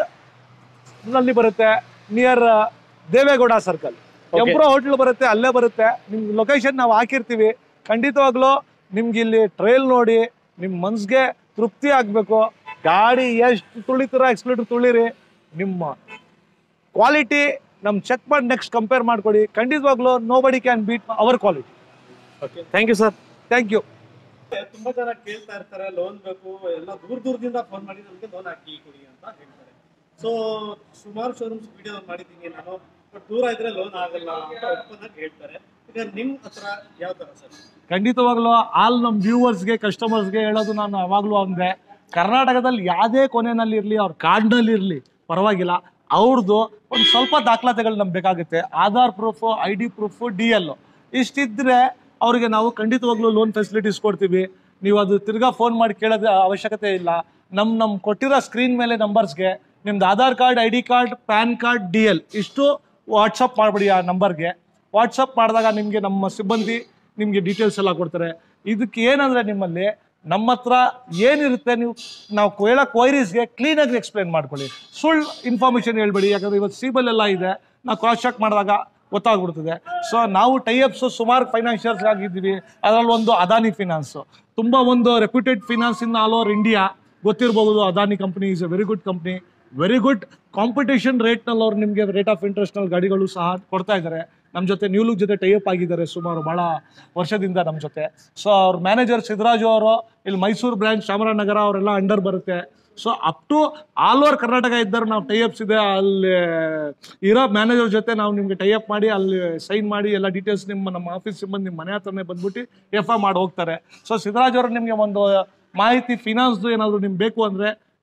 ನಲ್ಲಿ ಬರುತ್ತೆ ನಿಯರ್ ದೇವೇಗೌಡ ಸರ್ಕಲ್ ಎಂಪ್ರೋ ಹೋಟ್ಲ್ ಬರುತ್ತೆ ಅಲ್ಲೇ ಬರುತ್ತೆ ನಿಮ್ ಲೊಕೇಶನ್ ನಾವು ಹಾಕಿರ್ತೀವಿ ಖಂಡಿತವಾಗ್ಲೂ ನಿಮ್ಗೆ ಇಲ್ಲಿ ಟ್ರೈಲ್ ನೋಡಿ ನಿಮ್ ಮನ್ಸ್ಗೆ ತೃಪ್ತಿ ಆಗ್ಬೇಕು ಗಾಡಿ ಎಷ್ಟು ತುಳಿತೀರ ಎಕ್ಸ್ಲೇಟರ್ ತುಳಿರಿ ನಿಮ್ಮ ಕ್ವಾಲಿಟಿ ನಮ್ ಚೆಕ್ ಮಾಡಿ ನೆಕ್ಸ್ಟ್ ಕಂಪೇರ್ ಮಾಡ್ಕೊಡಿ ಖಂಡಿತವಾಗ್ಲೂ nobody can beat our quality okay thank you sir thank you ತುಂಬಾ ಜನ ಕೇಳ್ತಾ ಇರ್ತಾರೆ ಲೋನ್ ಬೇಕು ಎಲ್ಲ ದೂರ ದೂರದಿಂದ ಫೋನ್ ಮಾಡಿ ನಮಗೆ ಲೋನ್ ಹಾಕಿ ಕೊಡಿ ಅಂತ ಹೇಳ್ತಾರೆ ಸೊ ಸುಮಾರು ಶೋರೂಮ್ಸ್ ವಿಡಿಯೋ ಮಾಡಿದ್ದೀನಿ ನಾನು ಬಟ್ ದೂರ ಇದ್ರೆ ಲೋನ್ ಆಗಲ್ಲ ಅಂತ ಓಪನ್ ಆಗಿ ಹೇಳ್ತಾರೆ ಈಗ ನಿಮ್ ಹತ್ರ ಯಾವ ತರ ಸರ್ ಖಂಡಿತವಾಗ್ಲೂ ಆಲ್ ನಮ್ಮ ವ್ಯೂವರ್ಸ್ಗೆ ಕಸ್ಟಮರ್ಸ್ಗೆ ಹೇಳೋದು ನಾನು ಯಾವಾಗಲೂ ಅಂದೆ ಕರ್ನಾಟಕದಲ್ಲಿ ಯಾವುದೇ ಕೊನೆಯಲ್ಲಿ ಇರಲಿ ಅವ್ರ ಕಾರ್ಡ್ನಲ್ಲಿ ಇರಲಿ ಪರವಾಗಿಲ್ಲ ಅವ್ರದ್ದು ಒಂದು ಸ್ವಲ್ಪ ದಾಖಲಾತಿಗಳು ನಮ್ಗೆ ಬೇಕಾಗುತ್ತೆ Aadhaar proof I D proof D L ಇಷ್ಟಿದ್ರೆ ಅವರಿಗೆ ನಾವು ಖಂಡಿತವಾಗ್ಲೂ ಲೋನ್ ಫೆಸಿಲಿಟೀಸ್ ಕೊಡ್ತೀವಿ ನೀವು ಅದು ತಿರ್ಗಾ ಫೋನ್ ಮಾಡಿ ಕೇಳೋದ ಅವಶ್ಯಕತೆ ಇಲ್ಲ ನಮ್ಮ ನಮ್ಮ ಕೊಟ್ಟಿರೋ ಸ್ಕ್ರೀನ್ ಮೇಲೆ ನಂಬರ್ಸ್ಗೆ ನಿಮ್ದು Aadhaar card I D card PAN card D L ಇಷ್ಟು ವಾಟ್ಸಪ್ ಮಾಡಿಬಿಡಿ ಆ ನಂಬರ್ಗೆ ವಾಟ್ಸಪ್ ಮಾಡಿದಾಗ ನಿಮಗೆ ನಮ್ಮ ಸಿಬ್ಬಂದಿ ನಿಮಗೆ ಡೀಟೇಲ್ಸ್ ಎಲ್ಲ ಕೊಡ್ತಾರೆ ಇದಕ್ಕೆ ಏನಂದ್ರೆ ನಿಮ್ಮಲ್ಲಿ ನಮ್ಮ ಹತ್ರ ಏನಿರುತ್ತೆ ನೀವು ನಾವು ಕೇಳೋ ಕ್ವೈರೀಸ್ಗೆ ಕ್ಲೀನಾಗಿ ಎಕ್ಸ್ಪ್ಲೈನ್ ಮಾಡ್ಕೊಳ್ಳಿ ಸುಳ್ಳು ಇನ್ಫಾರ್ಮೇಷನ್ ಹೇಳ್ಬೇಡಿ ಯಾಕಂದ್ರೆ ಇವತ್ತು ಸಿಬಲ್ ಎಲ್ಲ ಇದೆ ನಾವು ಕ್ರಾಸ್ ಚೆಕ್ ಮಾಡಿದಾಗ ಗೊತ್ತಾಗ್ಬಿಡ್ತದೆ ಸೊ ನಾವು ಟೈಅಪ್ಸ್ ಸುಮಾರು ಫೈನಾನ್ಷಿಯಲ್ಸ್ ಆಗಿದ್ದೀವಿ ಅದರಲ್ಲಿ ಒಂದು ಅದಾನಿ ಫಿನಾನ್ಸ್ ತುಂಬ ಒಂದು reputed finance in all over India ಗೊತ್ತಿರಬಹುದು Adani company is a very good company very good competition ರೇಟ್ನಲ್ಲಿ ಅವ್ರು ನಿಮಗೆ ರೇಟ್ ಆಫ್ ಇಂಟ್ರೆಸ್ಟ್ನಲ್ಲಿ ಗಾಡಿಗಳು ಸಹ ಕೊಡ್ತಾ ಇದ್ದಾರೆ ನಮ್ಮ ಜೊತೆ ನ್ಯೂ ಲುಕ್ ಜೊತೆ ಟೈಅಪ್ ಆಗಿದ್ದಾರೆ ಸುಮಾರು ಭಾಳ ವರ್ಷದಿಂದ ನಮ್ಮ ಜೊತೆ ಸೊ ಅವ್ರ ಮ್ಯಾನೇಜರ್ ಸಿದ್ದರಾಜು ಅವರು ಇಲ್ಲಿ ಮೈಸೂರು ಬ್ರಾಂಚ್ ಚಾಮರಾಜನಗರ ಅವರೆಲ್ಲ ಅಂಡರ್ ಬರುತ್ತೆ so up to all over Karnataka ಇದ್ದರೆ ನಾವು ಟೈಅಪ್ಸ್ ಇದೆ ಅಲ್ಲಿ ಇರೋ ಮ್ಯಾನೇಜರ್ ಜೊತೆ ನಾವು ನಿಮಗೆ ಟೈಅಪ್ ಮಾಡಿ ಅಲ್ಲಿ ಸೈನ್ ಮಾಡಿ ಎಲ್ಲ ಡೀಟೇಲ್ಸ್ ನಿಮ್ಮ ನಮ್ಮ ಆಫೀಸ್ ಸಿಬ್ಬಂದಿ ನಿಮ್ಮ ಮನೆ ಹತ್ರನೇ ಬಂದ್ಬಿಟ್ಟು ಎಫ್ ಐ ಮಾಡಿ ಹೋಗ್ತಾರೆ ಸೊ ಸಿದ್ದರಾಜ್ ಅವರು ನಿಮಗೆ ಒಂದು ಮಾಹಿತಿ ಫಿನಾನ್ಸ್ದು ಏನಾದರೂ ನಿಮ್ಗೆ ಬೇಕು ಅಂದರೆ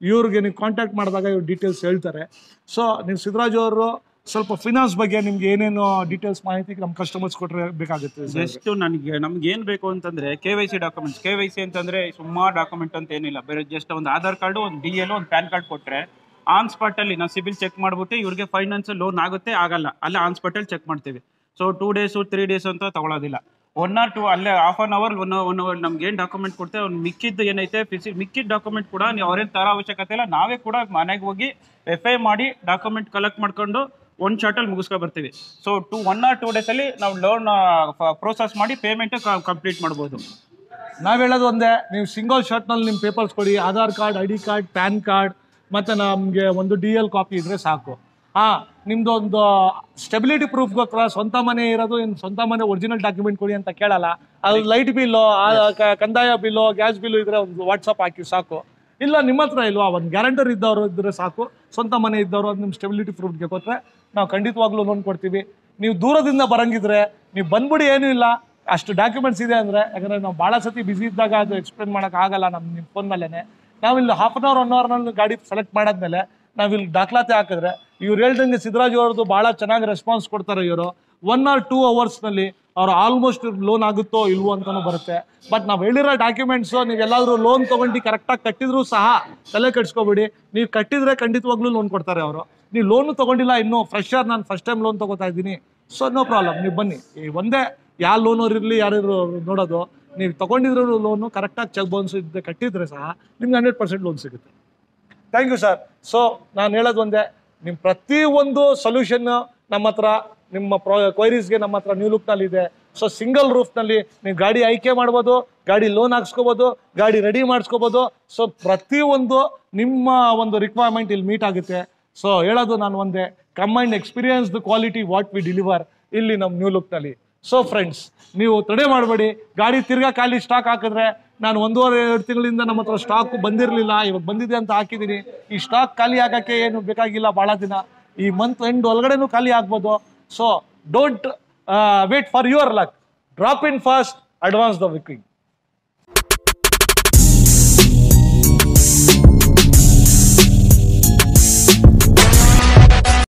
ಇವ್ರಿಗೆ ನೀವು ಕಾಂಟ್ಯಾಕ್ಟ್ ಮಾಡಿದಾಗ ಇವ್ರು ಡೀಟೇಲ್ಸ್ ಹೇಳ್ತಾರೆ ಸೊ ನೀವು ಸಿದ್ದರಾಜು ಅವರು ಸ್ವಲ್ಪ ಫಿನಾನ್ಸ್ ಬಗ್ಗೆ ನಿಮ್ಗೆ ಏನೇನು ಡೀಟೇಲ್ಸ್ ಮಾಹಿತಿ ನಮ್ಮ ಕಸ್ಟಮರ್ಸ್ ಕೊಟ್ಟರೆ ಬೇಕಾಗುತ್ತೆ ಸರ್. ಜಸ್ಟ್ ನನಗೆ ನಮ್ಗೆ ಏನ್ ಬೇಕು ಅಂತಂದ್ರೆ K Y C documents K Y C ಅಂತಂದ್ರೆ ಸುಮಾರು ಡಾಕ್ಯುಮೆಂಟ್ ಅಂತ ಏನಿಲ್ಲ ಬೇರೆ ಜಸ್ಟ್ ಒಂದು ಆಧಾರ್ ಕಾರ್ಡ್ ಒಂದು ಡಿ ಎಲ್ ಒಂದು ಪ್ಯಾನ್ ಕಾರ್ಡ್ ಕೊಟ್ರೆ ಆನ್ ಸ್ಪಾಟ್ ಅಲ್ಲಿ ನಾವು ಸಿಬಿಲ್ ಚೆಕ್ ಮಾಡ್ಬಿಟ್ಟು ಇವ್ರಿಗೆ ಫೈನಾನ್ಸ್ ಲೋನ್ ಆಗುತ್ತೆ ಆಗಲ್ಲ ಅಲ್ಲೇ ಆನ್ ಸ್ಪಾಟ್ ಅಲ್ಲಿ ಚೆಕ್ ಮಾಡ್ತೀವಿ so two days three days ಅಂತ ತಗೊಳ್ಳೋದಿಲ್ಲ ಒನ್ ಆರ್ ಟು ಅಲ್ಲೇ half an hour one one hour ನಮ್ಗೆ ಏನು ಡಾಕ್ಯುಮೆಂಟ್ ಕೊಡ್ತೇವೆ ಅವ್ನು ಮಿಕ್ಕಿದ್ದು ಏನೈತೆ ಫಿಸಿ ಮಿಕ್ಕಿದ ಡಾಕ್ಯುಮೆಂಟ್ ಕೂಡ ನೀವು ಅವ್ರೇನು ತರೋ ಅವಶ್ಯಕತೆ ಇಲ್ಲ ನಾವೇ ಕೂಡ ಮನೆಗೆ ಹೋಗಿ ಎಫ್ ಐ ಮಾಡಿ ಡಾಕ್ಯುಮೆಂಟ್ ಕಲೆಕ್ಟ್ ಮಾಡ್ಕೊಂಡು ಒಂದು ಶಾರ್ಟಲ್ಲಿ ಮುಗಿಸ್ಕೊ ಬರ್ತೀವಿ so to one or two ಡೇಸಲ್ಲಿ ನಾವು ಲೋನ್ ಪ್ರೋಸೆಸ್ ಮಾಡಿ ಪೇಮೆಂಟ್ ಕಂಪ್ಲೀಟ್ ಮಾಡ್ಬೋದು ನಾವ್ ಹೇಳೋದು ಒಂದೇ ನೀವು ಸಿಂಗಲ್ ಶಾರ್ಟ್ನಲ್ಲಿ ನಿಮ್ಮ ಪೇಪರ್ಸ್ ಕೊಡಿ Aadhaar card I D card PAN card ಮತ್ತೆ ನಮಗೆ ಒಂದು ಡಿ ಎಲ್ ಕಾಪಿ ಇದ್ರೆ ಸಾಕು ಹಾ ನಿಮ್ದು ಒಂದು ಸ್ಟೆಬಿಲಿಟಿ ಪ್ರೂಫ್ಗೋಸ್ಕರ ಸ್ವಂತ ಮನೆ ಇರೋದು ಇನ್ನು ಸ್ವಂತ ಮನೆ ಒರಿಜಿನಲ್ ಡಾಕ್ಯುಮೆಂಟ್ ಕೊಡಿ ಅಂತ ಕೇಳಲ್ಲ ಅದು ಲೈಟ್ ಬಿಲ್ಲು ಕಂದಾಯ ಬಿಲ್ಲು ಗ್ಯಾಸ್ ಬಿಲ್ಲು ಇದ್ರೆ ಒಂದು ವಾಟ್ಸಪ್ ಹಾಕಿ ಸಾಕು ಇಲ್ಲ ನಿಮ್ಮ ಹತ್ರ ಇಲ್ವಾ ಒಂದು ಗ್ಯಾರಂಟರ್ ಇದ್ದವರು ಇದ್ರೆ ಸಾಕು ಸ್ವಂತ ಮನೆ ಇದ್ದವರು ಅದು ನಿಮ್ಮ ಸ್ಟೆಬಿಲಿಟಿ ಪ್ರೂಫ್ಗೆ ಕೊಟ್ಟರೆ ನಾವು ಖಂಡಿತವಾಗ್ಲೂ ಲೋನ್ ಕೊಡ್ತೀವಿ ನೀವು ದೂರದಿಂದ ಬರಂಗಿದ್ರೆ ನೀವು ಬಂದ್ಬಿಡಿ ಏನೂ ಇಲ್ಲ ಅಷ್ಟು ಡಾಕ್ಯುಮೆಂಟ್ಸ್ ಇದೆ ಅಂದರೆ ಯಾಕಂದರೆ ನಾವು ಭಾಳ ಸತಿ ಬಿಸಿ ಇದ್ದಾಗ ಅದು ಎಕ್ಸ್ಪ್ಲೇನ್ ಮಾಡೋಕೆ ಆಗಲ್ಲ ನಮ್ಮ ನಿಮ್ಮ ಫೋನ್ ಮೇಲೇ ನಾವಿಲ್ಲಿ ಹಾಫ್ ಅನ್ ಅವರ್ ಒನ್ ಅವರ್ನಲ್ಲಿ ಗಾಡಿ ಸೆಲೆಕ್ಟ್ ಮಾಡಾದ್ಮೇಲೆ ನಾವಿಲ್ಲಿ ದಾಖಲಾತಿ ಹಾಕಿದ್ರೆ ಇವ್ರು ಹೇಳ್ದಂಗೆ ಸಿದ್ದರಾಜು ಅವ್ರದ್ದು ಭಾಳ ಚೆನ್ನಾಗಿ ರೆಸ್ಪಾನ್ಸ್ ಕೊಡ್ತಾರೆ ಇವರು ಒನ್ ಆರ್ ಟೂ ಅವರ್ಸ್ನಲ್ಲಿ ಅವ್ರು ಆಲ್ಮೋಸ್ಟ್ ಲೋನ್ ಆಗುತ್ತೋ ಇಲ್ವೋ ಅಂತಲೂ ಬರುತ್ತೆ ಬಟ್ ನಾವು ಹೇಳಿರೋ ಡಾಕ್ಯುಮೆಂಟ್ಸು ನೀವು ಎಲ್ಲಾದರೂ ಲೋನ್ ತೊಗೊಂಡು ಕರೆಕ್ಟಾಗಿ ಕಟ್ಟಿದ್ರು ಸಹ ತಲೆ ಕೆಡ್ಸ್ಕೊಬೇಡಿ ನೀವು ಕಟ್ಟಿದ್ರೆ ಖಂಡಿತವಾಗ್ಲೂ ಲೋನ್ ಕೊಡ್ತಾರೆ ಅವರು ನೀವು ಲೋನು ತೊಗೊಂಡಿಲ್ಲ ಇನ್ನೂ ಫ್ರೆಶರ್ ನಾನು ಫಸ್ಟ್ ಟೈಮ್ ಲೋನ್ ತೊಗೋತಾ ಇದ್ದೀನಿ ಸೊ ನೋ ಪ್ರಾಬ್ಲಮ್ ನೀವು ಬನ್ನಿ ಈ ಒಂದೇ ಯಾವ ಲೋನವ್ರು ಇರಲಿ ಯಾರು ನೋಡೋದು ನೀವು ತೊಗೊಂಡಿದ್ರು ಲೋನು ಕರೆಕ್ಟಾಗಿ ಚೆಕ್ ಬೌನ್ಸ್ ಇದ್ದೆ ಕಟ್ಟಿದ್ರೆ ಸಹ ನಿಮ್ಗೆ ಹಂಡ್ರೆಡ್ ಪರ್ಸೆಂಟ್ ಲೋನ್ ಸಿಗುತ್ತೆ ಥ್ಯಾಂಕ್ ಯು ಸರ್ ಸೊ ನಾನು ಹೇಳೋದು ಒಂದೇ ನಿಮ್ಮ ಪ್ರತಿ ಒಂದು ಸೊಲ್ಯೂಷನ್ ನಮ್ಮ ಹತ್ರ ನಿಮ್ಮ ಪ್ರೊ ಕ್ವೈರೀಸ್ಗೆ ನಮ್ಮ ಹತ್ರ ನ್ಯೂ ಲುಕ್ನಲ್ಲಿ ಇದೆ ಸೊ ಸಿಂಗಲ್ ರೂಫ್ನಲ್ಲಿ ನೀವು ಗಾಡಿ ಆಯ್ಕೆ ಮಾಡ್ಬೋದು ಗಾಡಿ ಲೋನ್ ಹಾಕ್ಸ್ಕೋಬೋದು ಗಾಡಿ ರೆಡಿ ಮಾಡಿಸ್ಕೋಬೋದು ಸೊ ಪ್ರತಿಯೊಂದು ನಿಮ್ಮ ಒಂದು ರಿಕ್ವೈರ್ಮೆಂಟ್ ಇಲ್ಲಿ ಮೀಟ್ ಆಗುತ್ತೆ ಸೊ ಹೇಳೋದು ನಾನು ಒಂದೇ combined experience the quality what we deliver ಇಲ್ಲಿ ನಮ್ಮ ನ್ಯೂ ಲುಕ್ನಲ್ಲಿ ಸೊ ಫ್ರೆಂಡ್ಸ್ ನೀವು ತಡೆ ಮಾಡಬೇಡಿ ಗಾಡಿ ತಿರ್ಗಾ ಖಾಲಿ ಸ್ಟಾಕ್ ಹಾಕಿದ್ರೆ ನಾನು ಒಂದೂವರೆ ಎರಡು ತಿಂಗಳಿಂದ ನಮ್ಮ ಹತ್ರ ಸ್ಟಾಕ್ ಬಂದಿರಲಿಲ್ಲ ಇವಾಗ ಬಂದಿದೆ ಅಂತ ಹಾಕಿದ್ದೀನಿ ಈ ಸ್ಟಾಕ್ ಖಾಲಿ ಆಗಕ್ಕೆ ಏನು ಬೇಕಾಗಿಲ್ಲ ಭಾಳ ದಿನ ಈ ಮಂತ್ ಎಂಡ್ ಒಳಗಡೆನೂ ಖಾಲಿ ಆಗ್ಬೋದು so don't wait for your luck drop in fast advance the wicking